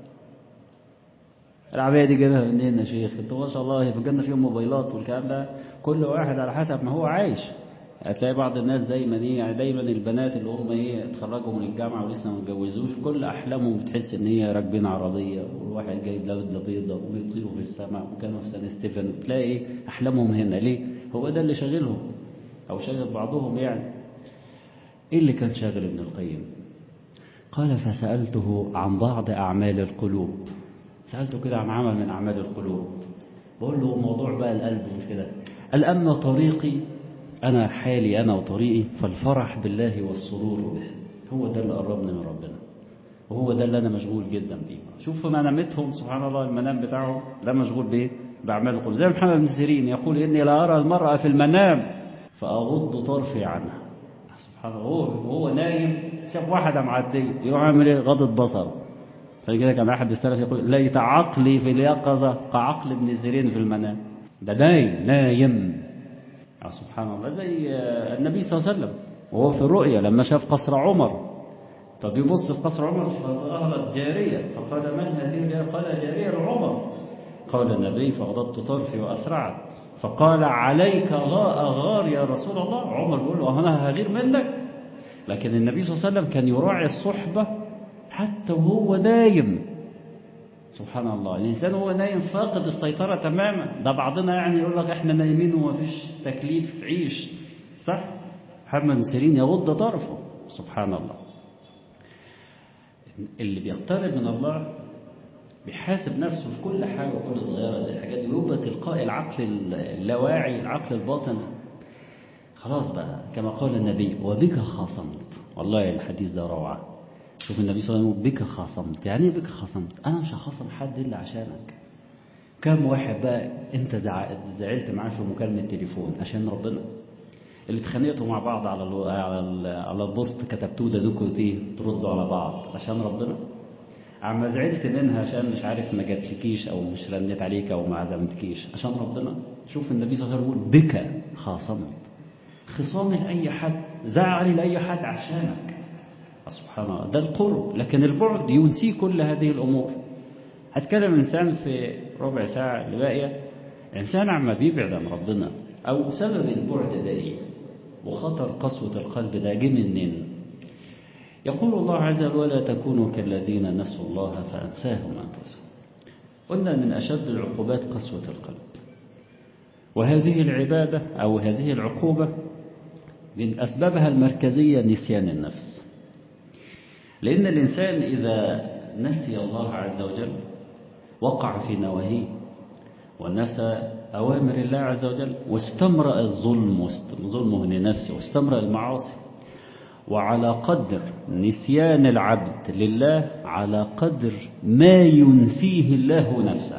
العبايه دي جابها منين يا شيخ انتوا ما شاء الله في الجنه فيهم موبايلات والكلام ده كل واحد على حسب ما هو عايش هتلاقي بعض الناس دايما ايه يعني دايما البنات اللي هم ايه اتخرجوا من الجامعه ولسه ما اتجوزوش كل احلامهم بتحس ان هي راكبين عربيه والواحد جايب لبده بيضه وبيطيروا في السماء وكانوا في سان ستيفن تلاقي ايه احلامهم هنا ليه؟ هو ده اللي شاغلهم او شاغل بعضهم يعني ايه اللي كان شاغل ابن القيم؟ قال فسالته عن بعض اعمال القلوب سالته كده عن عمل من اعمال القلوب بقول له موضوع بقى القلب مش كده قال اما طريقي أنا حالي أنا وطريقي فالفرح بالله والسرور به هو ده اللي قربني من ربنا وهو ده اللي أنا مشغول جدا بيه شوف في منامتهم سبحان الله المنام بتاعهم ده مشغول بيه بأعمال القلوب زي محمد بن سيرين يقول إني لا أرى المرأة في المنام فأغض طرفي عنها سبحان الله هو وهو نايم شاف واحدة معدية يروح عامل إيه غضت بصره فكده كان أحد السلف يقول ليت عقلي في اليقظة كعقل ابن سيرين في المنام ده نايم نايم سبحان الله زي النبي صلى الله عليه وسلم وهو في الرؤيا لما شاف قصر عمر فبيبص في قصر عمر فظهرت جارية فقال من هذه الجارية قال جارية لعمر قال النبي فغضضت طرفي وأسرعت فقال عليك غاء غار يا رسول الله عمر بيقول له أنا هغير منك لكن النبي صلى الله عليه وسلم كان يراعي الصحبة حتى وهو نايم سبحان الله الإنسان هو نايم فاقد السيطرة تماما ده بعضنا يعني يقول لك احنا نايمين ومفيش تكليف عيش صح محمد بن سيرين يغض طرفه سبحان الله اللي بيقترب من الله بيحاسب نفسه في كل حاجة وكل صغيرة زي الحاجات دي ويبقى تلقاء العقل اللاواعي العقل الباطن خلاص بقى كما قال النبي وبك خاصمت والله الحديث ده روعه شوف النبي صلى الله عليه وسلم بك خاصمت يعني ايه بك خاصمت انا مش هخاصم حد الا عشانك كم واحد بقى انت زعلت معاه في مكالمه تليفون عشان ربنا اللي اتخانقتوا مع بعض على ال على ال على البوست كتبتوه ده دوكوا ايه تردوا على بعض عشان ربنا عما زعلت منها عشان مش عارف ما جاتلكيش او مش رنت عليك او ما عزمتكيش عشان ربنا شوف النبي صلى الله عليه وسلم يقول بك خاصمت خصامي لاي حد زعلي لاي حد عشانك سبحان الله ده القرب لكن البعد ينسي كل هذه الأمور هتكلم إنسان في ربع ساعة اللي باقية إنسان عما بيبعد عن ربنا أو سبب البعد ده إيه وخطر قسوة القلب ده جه منين يقول الله عز وجل ولا تكونوا كالذين نسوا الله فأنساهم أنفسهم قلنا من أشد العقوبات قسوة القلب وهذه العبادة أو هذه العقوبة من أسبابها المركزية نسيان النفس لأن الإنسان إذا نسي الله عز وجل وقع في نواهيه ونسى أوامر الله عز وجل واستمرأ الظلم ظلمه لنفسه واستمرأ المعاصي وعلى قدر نسيان العبد لله على قدر ما ينسيه الله نفسه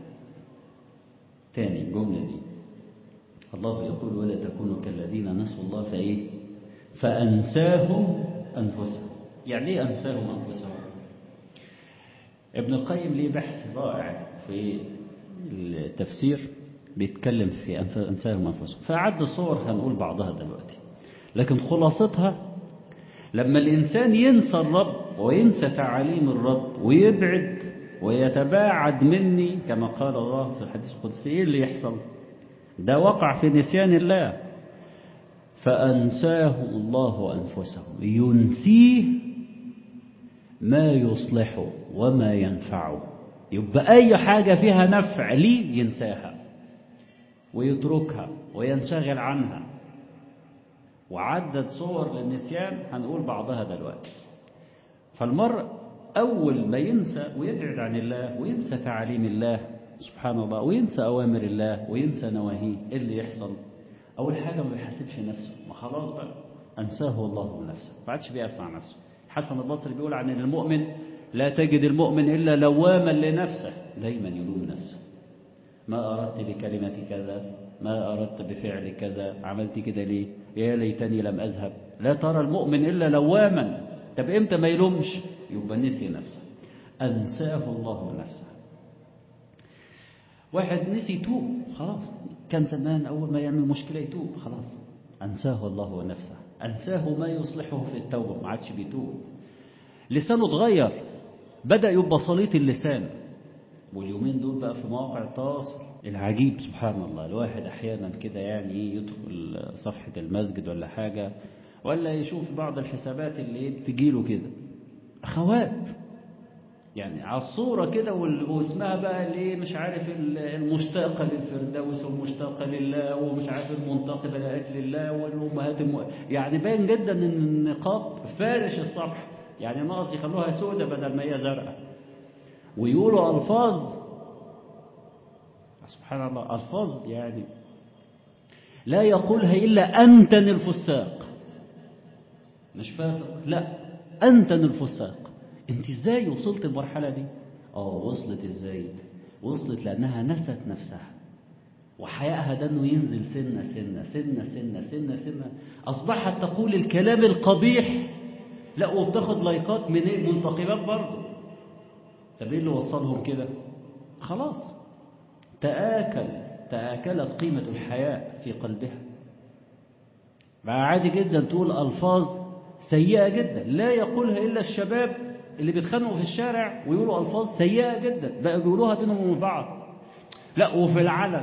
تاني الجملة دي الله يقول ولا تكونوا كالذين نسوا الله فإيه فأنساهم أنفسهم يعني إيه أنساهم أنفسهم ابن القيم ليه بحث رائع في التفسير بيتكلم في أنساهم أنفسهم فأعد الصور هنقول بعضها دلوقتي لكن خلاصتها لما الإنسان ينسى الرب وينسى تعاليم الرب ويبعد ويتباعد مني كما قال الله في الحديث القدسي إيه اللي يحصل ده وقع في نسيان الله فأنساهم الله أنفسهم ينسيه ما يصلحه وما ينفعه يبقى أي حاجة فيها نفع ليه ينساها ويتركها وينشغل عنها وعدد صور للنسيان هنقول بعضها دلوقتي فالمرء أول ما ينسى ويبعد عن الله وينسى تعاليم الله سبحان الله وينسى أوامر الله وينسى نواهيه إيه اللي يحصل أول حاجة ما بيحاسبش نفسه ما خلاص بقى أنساه الله نفسه ما عادش بيقف مع نفسه حسن البصري بيقول عن المؤمن لا تجد المؤمن إلا لواما لنفسه دايما يلوم نفسه ما أردت بكلمة كذا ما أردت بفعل كذا عملت كده ليه يا ليتني لم أذهب لا ترى المؤمن إلا لواما طب إمتى ما يلومش يبقى نسي نفسه أنساه الله نفسه واحد نسي يتوب خلاص كان زمان أول ما يعمل مشكلة يتوب خلاص أنساه الله نفسه أنساه ما يصلحه في التوبة ما عادش بيتوب لسانه اتغير بدأ يبقى صليط اللسان واليومين دول بقى في مواقع التواصل العجيب سبحان الله الواحد أحيانا كده يعني يدخل صفحة المسجد ولا حاجة ولا يشوف بعض الحسابات اللي تجيله كده أخوات يعني على الصورة كده واسمها بقى اللي مش عارف المشتاقة للفردوس والمشتاقة لله ومش عارف المنتقبة لأجل الله والأمهات الم... يعني باين جدا إن النقاب فارش الصفحة يعني ناقص يخلوها سودة بدل ما هي زرقاء ويقولوا ألفاظ سبحان الله ألفاظ يعني لا يقولها إلا أنتن الفساق مش فاهم لا أنتن الفساق انت ازاي وصلت المرحلة دي اه وصلت ازاي وصلت لأنها نست نفسها وحيائها ده انه ينزل سنة سنة سنة سنة سنة سنة أصبحت تقول الكلام القبيح لا وبتاخد لايكات من ايه منتقبات برضه طب ايه اللي وصلهم كده خلاص تآكل تآكلت قيمة الحياء في قلبها بقى عادي جدا تقول ألفاظ سيئة جدا لا يقولها إلا الشباب اللي بيتخانقوا في الشارع ويقولوا ألفاظ سيئة جدا بقى بيقولوها بينهم وبين بعض لا وفي العلن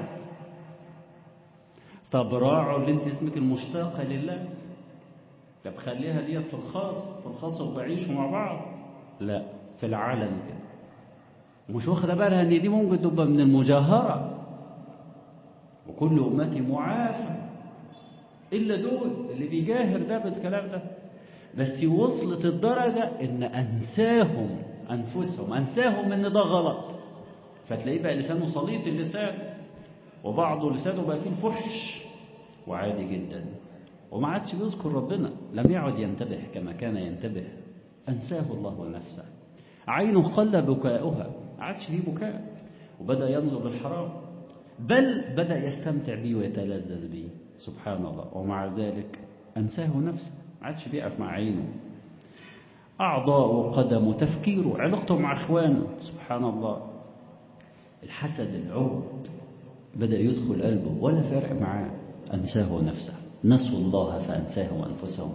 طب راعوا اللي انت اسمك المشتاقة لله طب خليها ديت في الخاص في الخاص وبعيشوا مع بعض لا في العلن كده مش واخده بالها ان دي ممكن تبقى من المجاهرة وكل أمتي معافى إلا دول اللي بيجاهر ده بالكلام ده بس وصلت الدرجة إن أنساهم أنفسهم أنساهم إن ده غلط فتلاقيه بقى لسانه صليط اللسان وبعضه لسانه بقى فيه الفحش وعادي جدا وما عادش بيذكر ربنا لم يعد ينتبه كما كان ينتبه أنساه الله نفسه عينه قل بكاؤها عادش ليه بكاء وبدأ ينظر للحرام بل بدأ يستمتع به ويتلذذ به سبحان الله ومع ذلك أنساه نفسه عادش بيقف مع عينه أعضاء قدمه تفكيره علاقته مع إخوانه سبحان الله الحسد العود بدأ يدخل قلبه ولا فارق معاه أنساه نفسه نسوا الله فأنساهم أنفسهم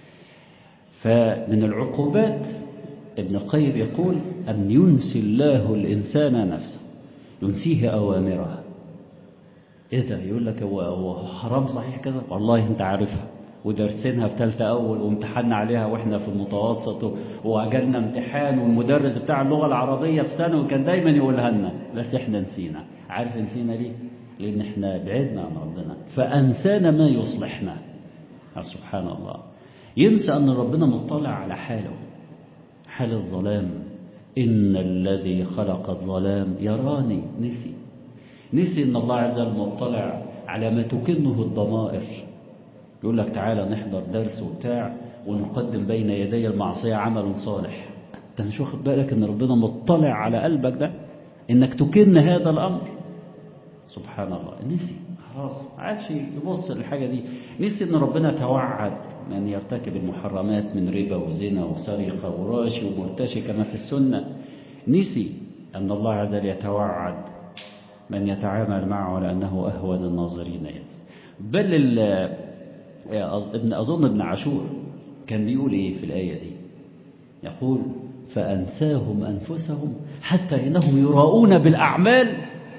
فمن العقوبات ابن القيم يقول أن ينسي الله الإنسان نفسه ينسيه أوامره إيه ده يقول لك هو هو حرام صحيح كذا والله أنت عارفها ودرسينها في ثالثه أول وامتحنا عليها وإحنا في المتوسط وأجلنا امتحان والمدرس بتاع اللغة العربية في ثانوي كان دايما يقولها لنا بس إحنا نسينا عارف نسينا ليه؟ لأن إحنا بعدنا عن ربنا فأنسانا ما يصلحنا سبحان الله ينسى أن ربنا مطلع على حاله حال الظلام إن الذي خلق الظلام يراني نسي نسي إن الله عز وجل مطلع على ما تكنه الضمائر يقول لك تعالى نحضر درس وبتاع ونقدم بين يدي المعصية عمل صالح انت مش واخد بالك ان ربنا مطلع على قلبك ده انك تكن هذا الامر سبحان الله نسي خلاص ما عادش يبص للحاجة دي نسي ان ربنا توعد من يرتكب المحرمات من ربا وزنا وسرقة وراشي ومرتشي كما في السنة نسي أن الله عز وجل يتوعد من يتعامل معه على أنه أهون الناظرين بل ابن أظن ابن عاشور كان بيقول إيه في الآية دي يقول فأنساهم أنفسهم حتى إنهم يراؤون بالأعمال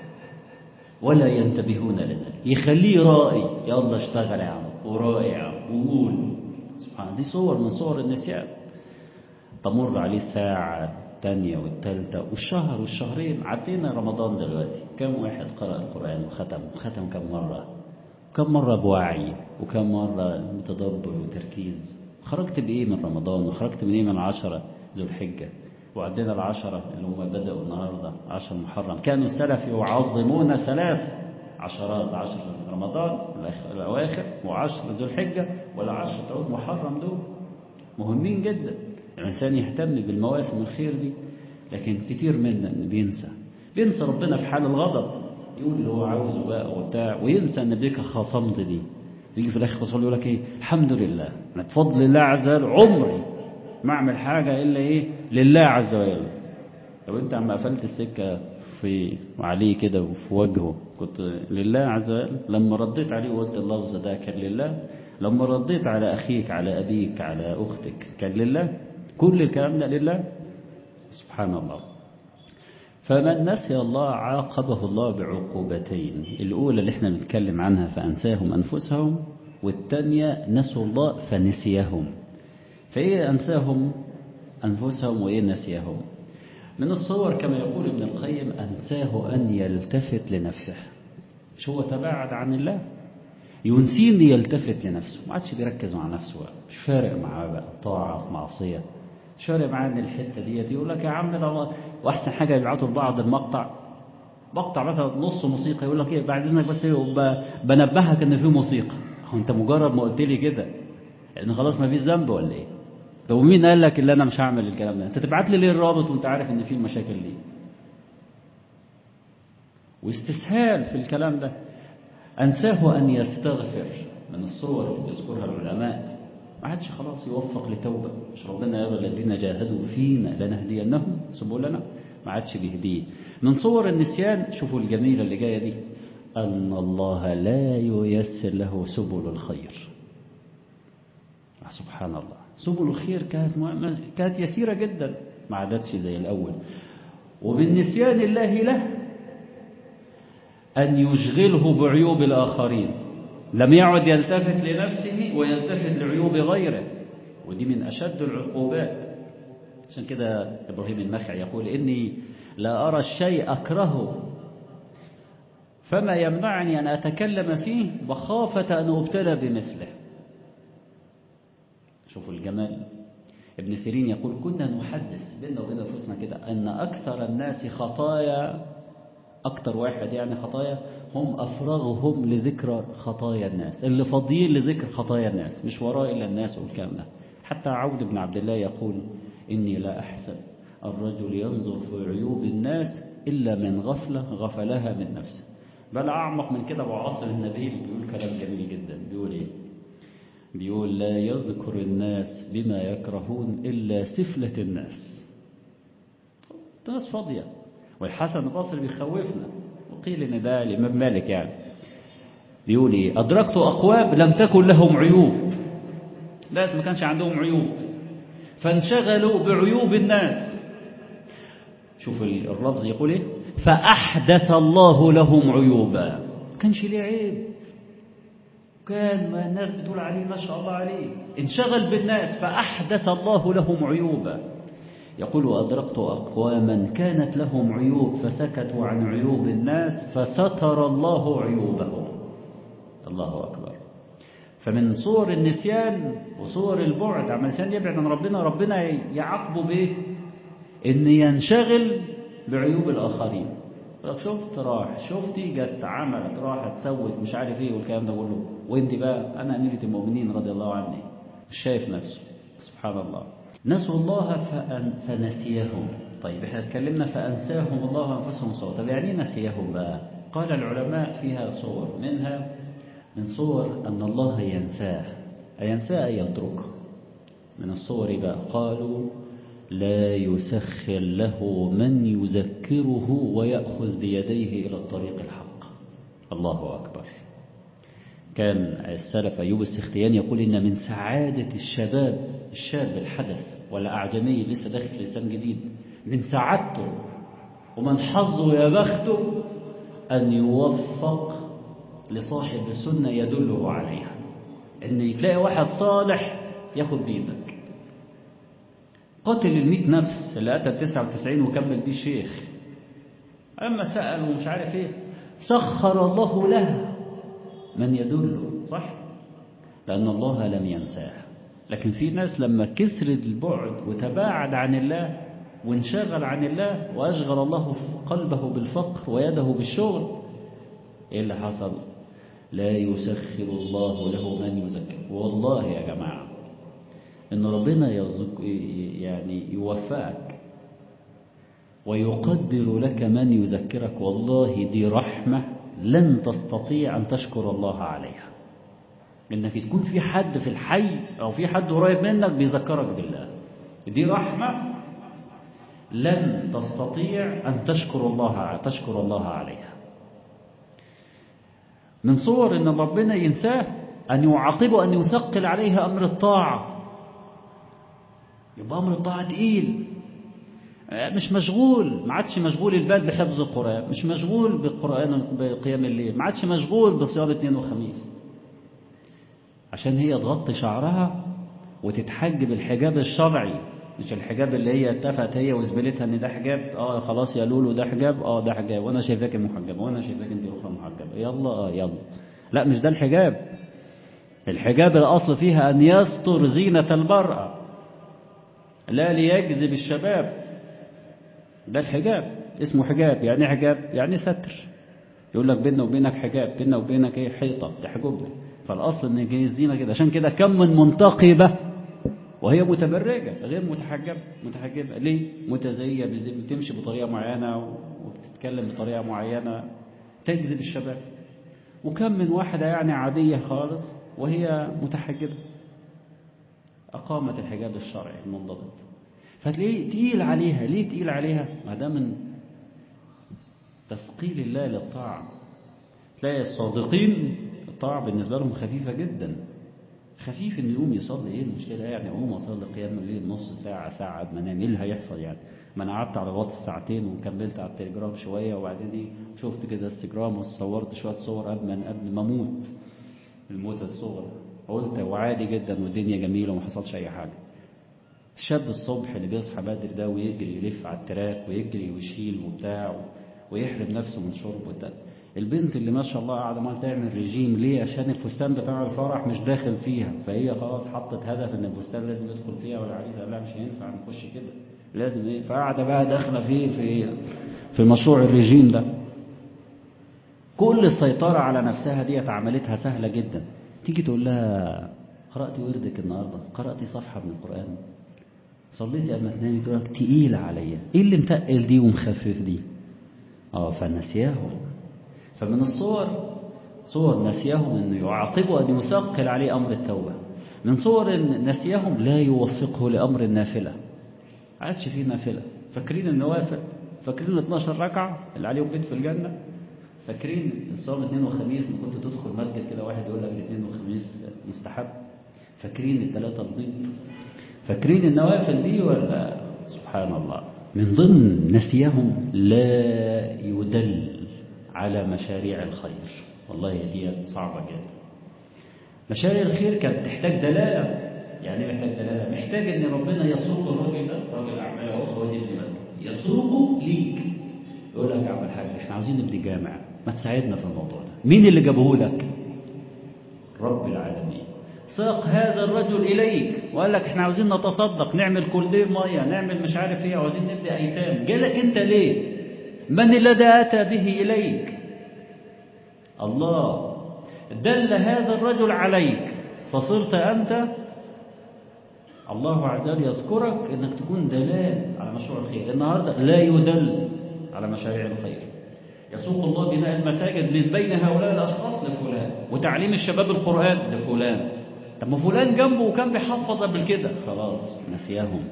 ولا ينتبهون لذلك يخليه رائي يلا اشتغل يا عم ورائي يا عم وقول سبحان دي صور من صور النسيان تمر عليه الساعة الثانية والثالثة والشهر والشهرين عدينا رمضان دلوقتي كم واحد قرأ القرآن وختم وختم كم مرة كم مرة بوعي وكم مرة متدبر وتركيز خرجت بإيه من رمضان وخرجت من إيه من عشرة ذو الحجة وعدينا العشرة اللي هم بدأوا النهاردة عشر محرم كانوا السلف يعظمون ثلاث عشرات عشر رمضان الأواخر وعشر ذو الحجة ولا عشر تعود محرم دول مهمين جدا الإنسان يهتم بالمواسم الخير دي لكن كتير منا بينسى بينسى ربنا في حال الغضب يقول اللي هو عاوزه بقى وبتاع وينسى ان بيك خصمت دي يجي في الاخر خصم يقول لك ايه الحمد لله انا بفضل الله عز وجل عمري ما اعمل حاجه الا ايه لله عز وجل طب انت عم قفلت السكه في وعليه كده وفي وجهه كنت لله عز وجل لما رديت عليه وقلت اللفظ ده كان لله لما رديت على اخيك على ابيك على اختك كان لله كل الكلام ده لله سبحان الله فمن نسي الله عاقبه الله بعقوبتين الأولى اللي احنا بنتكلم عنها فأنساهم أنفسهم والثانية نسوا الله فنسيهم فإيه أنساهم أنفسهم وإيه نسيهم من الصور كما يقول ابن القيم أنساه أن يلتفت لنفسه مش هو تباعد عن الله ينسيني يلتفت لنفسه ما عادش بيركز مع نفسه بقى. مش فارق معاه بقى طاعة معصية مش فارق معاه ان الحتة ديت يقول لك يا عم ده واحسن حاجة يبعتوا لبعض المقطع مقطع مثلا نص موسيقى يقول لك ايه بعد اذنك بس بنبهك ان في موسيقى هو انت مجرد ما قلت لي كده ان خلاص ما فيش ذنب ولا ايه طب ومين قال لك اللي انا مش هعمل الكلام ده انت تبعت لي ليه الرابط وانت عارف ان في المشاكل دي واستسهال في الكلام ده انساه ان يستغفر من الصور اللي بيذكرها العلماء ما عادش خلاص يوفق لتوبة مش ربنا يرى الذين جاهدوا فينا لنهدينهم سبلنا ما عادش بيهديه من صور النسيان شوفوا الجميلة اللي جاية دي أن الله لا ييسر له سبل الخير سبحان الله سبل الخير كانت كانت يسيرة جدا ما عادتش زي الأول ومن نسيان الله له أن يشغله بعيوب الآخرين لم يعد يلتفت لنفسه ويلتفت لعيوب غيره ودي من أشد العقوبات عشان كده إبراهيم النخعي يقول إني لا أرى الشيء أكرهه فما يمنعني أن أتكلم فيه مخافة أن أبتلى بمثله شوفوا الجمال ابن سيرين يقول كنا نحدث بيننا وبين أنفسنا كده أن أكثر الناس خطايا أكثر واحد يعني خطايا هم أفرغهم لذكر خطايا الناس اللي فاضيين لذكر خطايا الناس مش وراء إلا الناس والكلام ده حتى عود بن عبد الله يقول إني لا أحسن الرجل ينظر في عيوب الناس إلا من غفلة غفلها من نفسه بل أعمق من كده وعصر النبي بيقول كلام جميل جدا بيقول إيه بيقول لا يذكر الناس بما يكرهون إلا سفلة الناس ناس فاضية والحسن البصري بيخوفنا وقيل ان ده الامام مالك يعني بيقول ايه ادركت اقوام لم تكن لهم عيوب ناس ما كانش عندهم عيوب فانشغلوا بعيوب الناس شوف اللفظ يقول ايه فاحدث الله لهم عيوبا ما كانش ليه عيب كان ما الناس بتقول عليه ما شاء الله عليه انشغل بالناس فاحدث الله لهم عيوبا يقول وأدركت أقواما كانت لهم عيوب فسكتوا عن عيوب الناس فستر الله عيوبهم الله أكبر فمن صور النسيان وصور البعد عما الإنسان يبعد عن ربنا ربنا يعاقبه بإيه؟ إن ينشغل بعيوب الآخرين شفت راح شفتي جت عملت راحت سوت مش عارف ايه والكلام ده كله وانت بقى انا اميره المؤمنين رضي الله عني مش شايف نفسه سبحان الله نسوا الله فأن فنسيهم طيب احنا اتكلمنا فأنساهم الله أنفسهم صوت طب يعني نسيهم بقى قال العلماء فيها صور منها من صور أن الله ينساه أينساه أن يتركه من الصور بقى قالوا لا يسخر له من يذكره ويأخذ بيديه إلى الطريق الحق الله أكبر كان السلف أيوب السختيان يقول إن من سعادة الشباب الشاب الحدث ولا أعجمي لسه داخل في لسان جديد من سعادته ومن حظه يا بخته أن يوفق لصاحب السنة يدله عليها إن يتلاقي واحد صالح ياخد بيدك قتل المئة نفس اللي قتل 99 وكمل بيه الشيخ أما سأل ومش عارف إيه سخر الله له من يدله صح لأن الله لم ينساه لكن في ناس لما كسر البعد وتباعد عن الله وانشغل عن الله وأشغل الله قلبه بالفقر ويده بالشغل إيه اللي حصل لا يسخر الله له من يزكي والله يا جماعة إن ربنا يزك يعني يوفقك ويقدر لك من يذكرك والله دي رحمة لن تستطيع أن تشكر الله عليها إنك تكون في حد في الحي أو في حد قريب منك بيذكرك بالله دي رحمة لن تستطيع أن تشكر الله تشكر الله عليها من صور أن ربنا ينساه أن يعاقبه أن يثقل عليه أمر الطاعة يبقى أمر الطاعة تقيل مش مشغول ما عادش مشغول البال بحفظ القرآن مش مشغول بالقرآن بقيام الليل ما عادش مشغول بصيام اثنين وخميس عشان هي تغطي شعرها وتتحجب الحجاب الشرعي مش الحجاب اللي هي اتفقت هي وزميلتها ان ده حجاب اه خلاص يا لولو ده حجاب اه ده حجاب وانا شايفاك محجبه وانا شايفاك انت اخرى محجبه يلا اه يلا لا مش ده الحجاب الحجاب الاصل فيها ان يستر زينه المراه لا ليجذب الشباب ده الحجاب اسمه حجاب يعني حجاب يعني ستر يقول لك بيننا وبينك حجاب بيننا وبينك ايه حيطه تحجبني فالاصل ان الزينه كده عشان كده كم من منتقبه وهي متبرجة غير متحجبة متحجبة ليه؟ متزية بتمشي بطريقة معينة وبتتكلم بطريقة معينة تجذب الشباب وكم من واحدة يعني عادية خالص وهي متحجبة أقامت الحجاب الشرعي المنضبط فتلاقيه تقيل عليها ليه تقيل عليها؟ ما ده من تثقيل الله للطاعة تلاقي الصادقين الطاعة بالنسبة لهم خفيفة جدا خفيف ان يقوم يصلي ايه المشكله يعني اقوم اصلي قيام الليل نص ساعه ساعه قبل ما انام ايه اللي هيحصل يعني ما انا قعدت على الواتس ساعتين وكملت على التليجرام شويه وبعدين ايه شفت كده انستجرام وصورت شويه صور قبل ما قبل ما اموت الموت الصغرى قلت وعادي جدا والدنيا جميله وما حصلش اي حاجه الشاب الصبح اللي بيصحى بدري ده ويجري يلف على التراك ويجري ويشيل وبتاع ويحرم نفسه من شرب وده البنت اللي ما شاء الله قاعده ما تعمل ريجيم ليه عشان الفستان بتاع الفرح مش داخل فيها فهي خلاص حطت هدف ان الفستان لازم يدخل فيها والعريس قال لا مش هينفع نخش كده لازم ايه فقاعده بقى داخله فيه في في مشروع الريجيم ده كل السيطره على نفسها ديت عملتها سهله جدا تيجي تقول لها قراتي وردك النهارده قراتي صفحه من القران صليتي قبل ما تنامي تقول لك تقيله عليا ايه اللي متقل دي ومخفف دي اه فنسياهم فمن الصور صور نسيهم أنه يعاقبه أن يثقل عليه أمر التوبة من صور نسيهم لا يوفقه لأمر النافلة عادش فيه نافلة فاكرين النوافل فاكرين 12 ركعة اللي عليهم بيت في الجنة فاكرين صوم اثنين وخميس ما كنت تدخل مسجد كده واحد يقول لك الاثنين وخميس مستحب فاكرين الثلاثة البيض فاكرين النوافل دي ولا سبحان الله من ضمن نسيهم لا يدل على مشاريع الخير والله دي صعبة جدا مشاريع الخير كانت تحتاج دلالة يعني محتاج دلالة محتاج ان ربنا يسوق الراجل ده راجل اعمال اهو هو ابن مسجد يسوقه ليك يقول لك يا عم الحاج احنا عاوزين نبني جامع ما تساعدنا في الموضوع ده مين اللي جابه لك رب العالمين ساق هذا الرجل اليك وقال لك احنا عاوزين نتصدق نعمل كولدير ميه نعمل مش عارف ايه عاوزين نبني ايتام جالك انت ليه من الذي أتى به إليك الله دل هذا الرجل عليك فصرت أنت الله عز وجل يذكرك أنك تكون دلال على مشروع الخير النهاردة لا يدل على مشاريع الخير يسوق الله بناء المساجد من بين هؤلاء الأشخاص لفلان وتعليم الشباب القرآن لفلان طب ما فلان جنبه وكان بيحفظ قبل كده خلاص نسيهم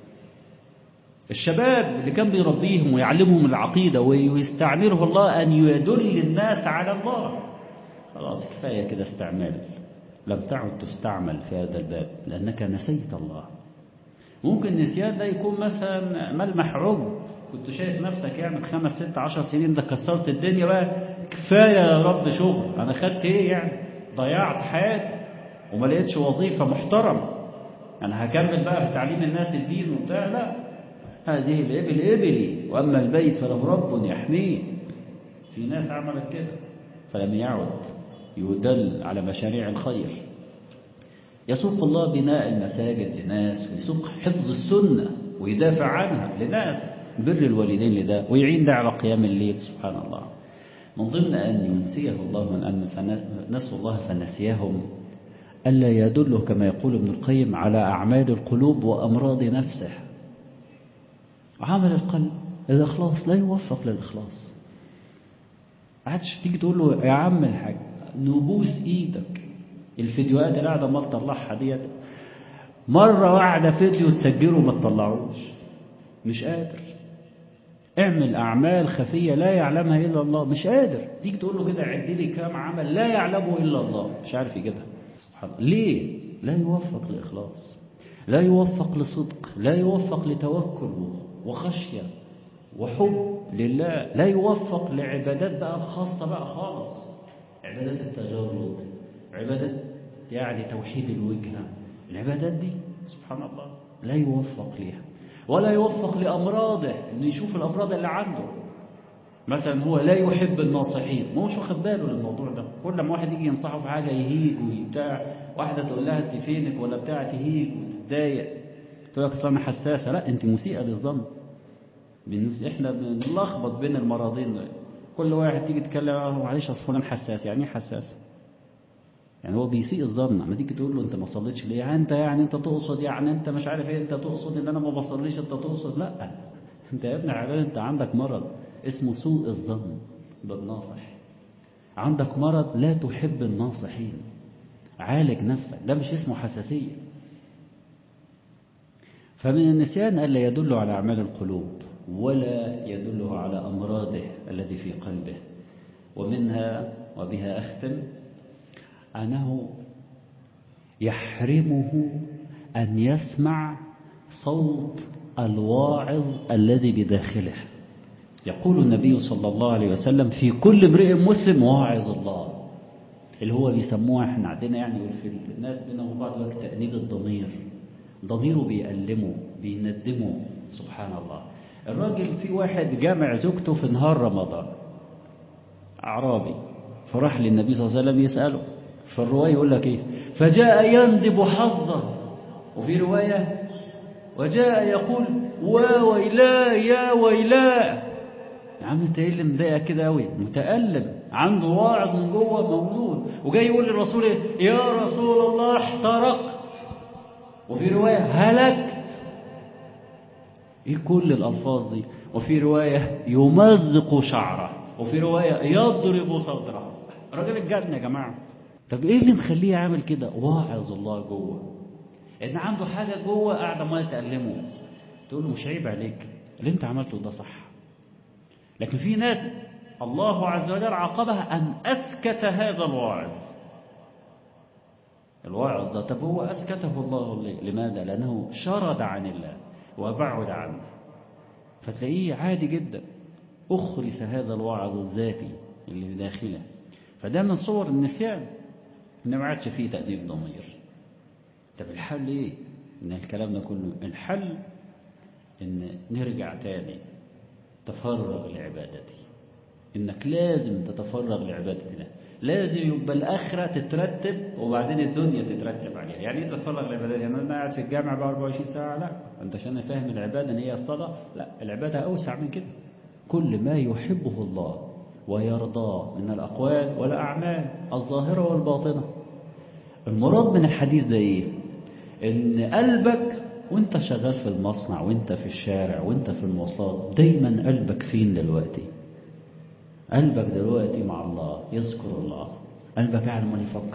الشباب اللي كان بيربيهم ويعلمهم العقيدة ويستعمله الله أن يدل الناس على الله خلاص كفاية كده استعمال لم تعد تستعمل في هذا الباب لأنك نسيت الله ممكن النسيان ده يكون مثلا ملمح عجب كنت شايف نفسك يعني خمس ست عشر سنين ده كسرت الدنيا بقى كفاية يا رب شغل أنا خدت إيه يعني ضيعت حياتي وما لقيتش وظيفة محترمة أنا هكمل بقى في تعليم الناس الدين وبتاع لا هذه الإبل إبلي وأما البيت فله رب يحميه في ناس عملت كده فلم يعد يدل على مشاريع الخير يسوق الله بناء المساجد لناس ويسوق حفظ السنة ويدافع عنها لناس بر الوالدين لده ويعين ده على قيام الليل سبحان الله من ضمن أن ينسيه الله من أن نسوا الله فنسيهم ألا يدله كما يقول ابن القيم على أعمال القلوب وأمراض نفسه عمل القلب الإخلاص لا يوفق للإخلاص عادش تيجي تقول له يا عم الحاج نبوس إيدك الفيديوهات اللي قاعدة ما تطلعها ديت مرة واحدة فيديو تسجله ما تطلعوش مش قادر اعمل أعمال خفية لا يعلمها إلا الله مش قادر تيجي تقول له كده عد لي كام عمل لا يعلمه إلا الله مش عارف يجيبها سبحان الله ليه لا يوفق لإخلاص لا يوفق لصدق لا يوفق لتوكل وخشية وحب لله لا يوفق لعبادات بقى الخاصة بقى خالص عبادات التجرد عبادات يعني توحيد الوجهة العبادات دي سبحان الله لا يوفق ليها ولا يوفق لأمراضه إنه يشوف الأمراض اللي عنده مثلا هو لا يحب الناصحين ما هوش واخد باله للموضوع ده كل ما واحد يجي ينصحه في حاجة يهيج وبتاع واحدة تقول لها انت فينك ولا بتاع تهيج وتتضايق تقول لك انا حساسة لا انت مسيئة للظن احنا بنلخبط بين المرضين دول كل واحد تيجي تتكلم معلش اصل فلان حساس يعني ايه حساس يعني هو بيسيء الظن لما تيجي تقول له انت ما صليتش ليه يعني انت يعني انت تقصد يعني انت مش عارف ايه انت تقصد ان انا ما بصليش انت تقصد لا انت يا ابن عباد انت عندك مرض اسمه سوء الظن بالناصح عندك مرض لا تحب الناصحين عالج نفسك ده مش اسمه حساسية فمن النسيان ألا يدل على أعمال القلوب ولا يدله على أمراضه الذي في قلبه ومنها وبها أختم أنه يحرمه أن يسمع صوت الواعظ الذي بداخله يقول النبي صلى الله عليه وسلم في كل امرئ مسلم واعظ الله اللي هو بيسموها احنا عندنا يعني في الناس بينهم وبعض وقت تأنيب الضمير ضميره بيألمه بيندمه سبحان الله الراجل في واحد جامع زوجته في نهار رمضان أعرابي فراح للنبي صلى الله عليه وسلم يسأله في الرواية يقول لك ايه فجاء يندب حظه وفي رواية وجاء يقول وويلا يا ويلا يا عم انت ايه اللي مضايقك كده قوي متألم عنده واعظ من جوه مولود وجاي يقول للرسول ايه يا رسول الله احترقت وفي رواية هلكت ايه كل الالفاظ دي وفي رواية يمزق شعره وفي رواية يضرب صدره راجل الجنة يا جماعة طب ايه اللي مخليه عامل كده واعظ الله جوه ان عنده حاجة جوه قاعدة ما تألمه تقول له مش عيب عليك اللي انت عملته ده صح لكن في ناس الله عز وجل عاقبها أن أسكت هذا الواعظ الواعظ ده طب هو أسكته الله ليه؟ لماذا؟ لأنه شرد عن الله وبعد عنه فتلاقيه عادي جدا أخرس هذا الواعظ الذاتي اللي داخله فده من صور النسيان إن ما عادش فيه تأديب ضمير طب الحل إيه؟ إن الكلام ده كله الحل إن نرجع تاني تفرغ لعبادتي إنك لازم تتفرغ لعبادتنا لازم يبقى الآخرة تترتب وبعدين الدنيا تترتب عليها يعني ايه تتفرغ لعبادتي يعني أنا قاعد في الجامعة بقى 24 ساعة لا أنت عشان فاهم العبادة إن هي الصلاة لا العبادة أوسع من كده كل ما يحبه الله ويرضاه من الأقوال والأعمال الظاهرة والباطنة المراد من الحديث ده إيه إن قلبك وانت شغال في المصنع وانت في الشارع وانت في المواصلات دايما قلبك فين دلوقتي قلبك دلوقتي مع الله يذكر الله قلبك قاعد عمال يفكر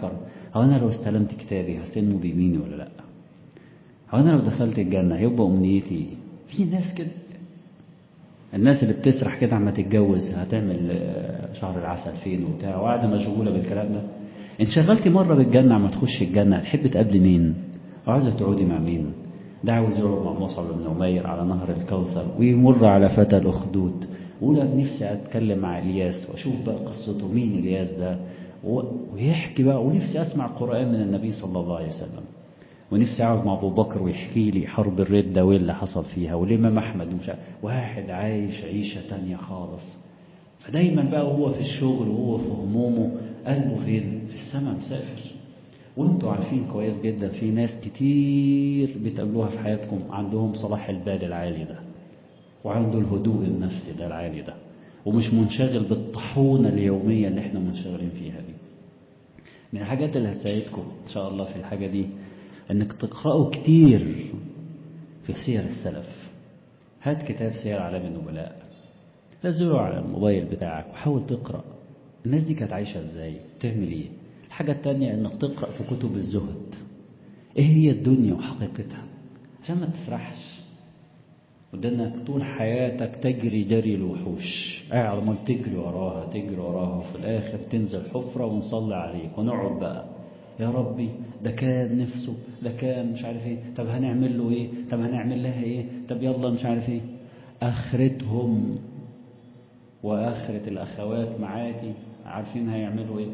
هو أنا لو استلمت كتابي هسنه بيميني ولا لأ هو أنا لو دخلت الجنة هيبقى أمنيتي إيه؟ في ناس كده الناس اللي بتسرح كده عما تتجوز هتعمل شهر العسل فين وبتاع وقاعدة مشغولة بالكلام ده انشغلتي مرة بالجنة عما تخش الجنة هتحب تقابلي مين عاوزة تقعدي مع مين ده عاوز يقعد مع مصعب بن عمير على نهر الكوثر ويمر على فتى الأخدود ولا نفسي أتكلم مع إلياس وأشوف بقى قصته مين إلياس ده ويحكي بقى ونفسي أسمع القرآن من النبي صلى الله عليه وسلم ونفسي أقعد مع أبو بكر ويحكي لي حرب الردة وإيه اللي حصل فيها والإمام أحمد ومش واحد عايش عيشة تانية خالص فدايما بقى وهو في الشغل وهو في همومه قلبه فين في السماء مسافر وانتوا عارفين كويس جدا في ناس كتير بتقابلوها في حياتكم عندهم صلاح البال العالي ده وعنده الهدوء النفسي ده العالي ده ومش منشغل بالطحونة اليومية اللي احنا منشغلين فيها دي من الحاجات اللي هتساعدكم ان شاء الله في الحاجة دي انك تقرأوا كتير في سير السلف هات كتاب سير علام النبلاء نزله على الموبايل بتاعك وحاول تقرأ الناس دي كانت عايشة ازاي بتعمل ايه الحاجة التانية انك تقرأ في كتب الزهد ايه هي الدنيا وحقيقتها عشان ما تسرحش وده انك طول حياتك تجري جري الوحوش قاعد عمال تجري وراها تجري وراها وفي الاخر تنزل حفرة ونصلي عليك ونقعد بقى يا ربي ده كان نفسه ده كان مش عارف ايه طب هنعمل له ايه طب هنعمل لها ايه طب يلا مش عارف ايه اخرتهم واخرة الاخوات معاتي عارفين هيعملوا ايه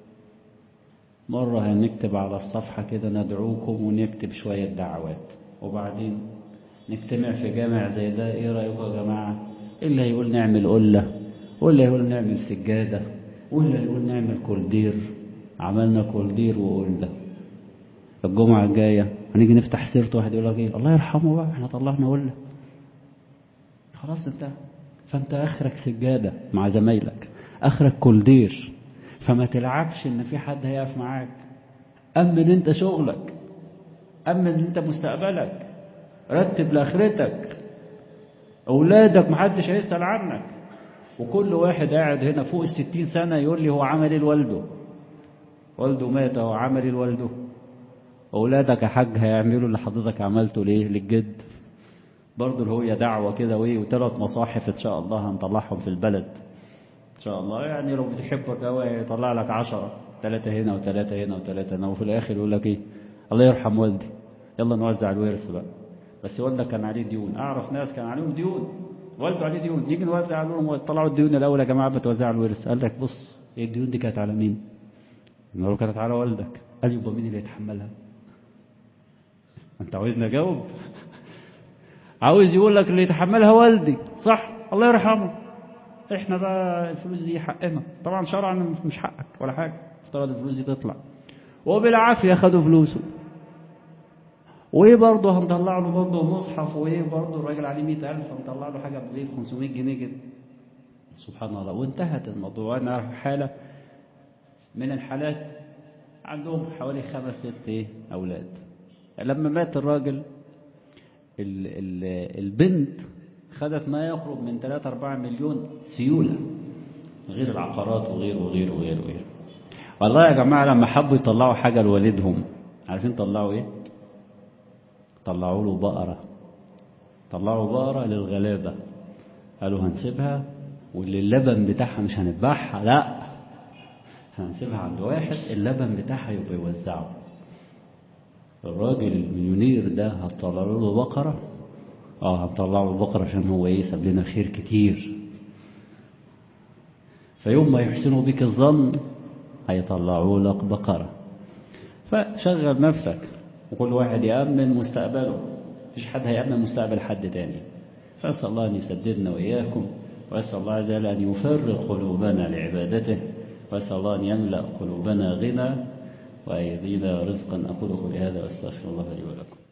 مرة هنكتب على الصفحة كده ندعوكم ونكتب شوية دعوات وبعدين نجتمع في جامع زي ده ايه رأيكم يا جماعة اللي هيقول نعمل قلة واللي هيقول نعمل سجادة واللي هيقول نعمل كولدير عملنا كولدير وقلة الجمعة الجاية هنيجي نفتح سيرته واحد يقول لك ايه الله يرحمه بقى احنا طلعنا قلة خلاص انت فانت اخرك سجادة مع زمايلك اخرك كولدير فما تلعبش ان في حد هيقف معاك امن انت شغلك امن انت مستقبلك رتب لاخرتك اولادك محدش هيسال عنك وكل واحد قاعد هنا فوق الستين سنة يقول لي هو عمل ايه لوالده والده مات اهو عمل ايه لوالده اولادك يا حاج هيعملوا اللي حضرتك عملته ليه للجد برضه اللي هو دعوة كده وايه وثلاث مصاحف ان شاء الله هنطلعهم في البلد ان شاء الله يعني لو بتحبك قوي يطلع لك عشرة ثلاثة هنا وثلاثة هنا وثلاثة هنا وفي الاخر يقول لك ايه الله يرحم والدي يلا نوزع الورث بقى بس والدك كان عليه ديون اعرف ناس كان عليهم ديون والده عليه ديون نيجي نوزع لهم طلعوا الديون الاول يا جماعه بتوزعوا الورث قال لك بص ايه الديون دي كانت على مين؟ لو كانت على والدك قال يبقى مين اللي يتحملها؟ انت عاوزني اجاوب؟ عاوز يقول لك اللي يتحملها والدي صح الله يرحمه احنا بقى الفلوس دي حقنا طبعا شرعا مش حقك ولا حاجه افترض الفلوس دي تطلع وبالعافيه خدوا فلوسه وايه برضه هنطلع له برضه مصحف وايه برضه الراجل عليه 100000 هنطلع له حاجه ب 500 جنيه كده سبحان الله وانتهت الموضوع انا اعرف حاله من الحالات عندهم حوالي خمس ست ايه اولاد لما مات الراجل ال ال البنت خدت ما يقرب من 3 4 مليون سيوله غير العقارات وغير وغير وغير وغير والله يا جماعه لما حبوا يطلعوا حاجه لوالدهم عارفين طلعوا ايه طلعوا له بقرة طلعوا بقرة للغلابة قالوا هنسيبها واللي اللبن بتاعها مش هنذبحها لا هنسيبها عند واحد اللبن بتاعها يبقى يوزعه الراجل المليونير ده هتطلع له بقرة اه هنطلع له بقرة عشان هو ايه ساب لنا خير كتير فيوم ما يحسنوا بك الظن هيطلعوا لك بقرة فشغل نفسك وكل واحد يأمن مستقبله مفيش حد هيأمن مستقبل حد تاني فأسأل الله أن يسددنا وإياكم وأسأل الله عز وجل أن يفرغ قلوبنا لعبادته وأسأل الله أن يملأ قلوبنا غنى وأيدينا رزقا أقول قولي هذا وأستغفر الله لي ولكم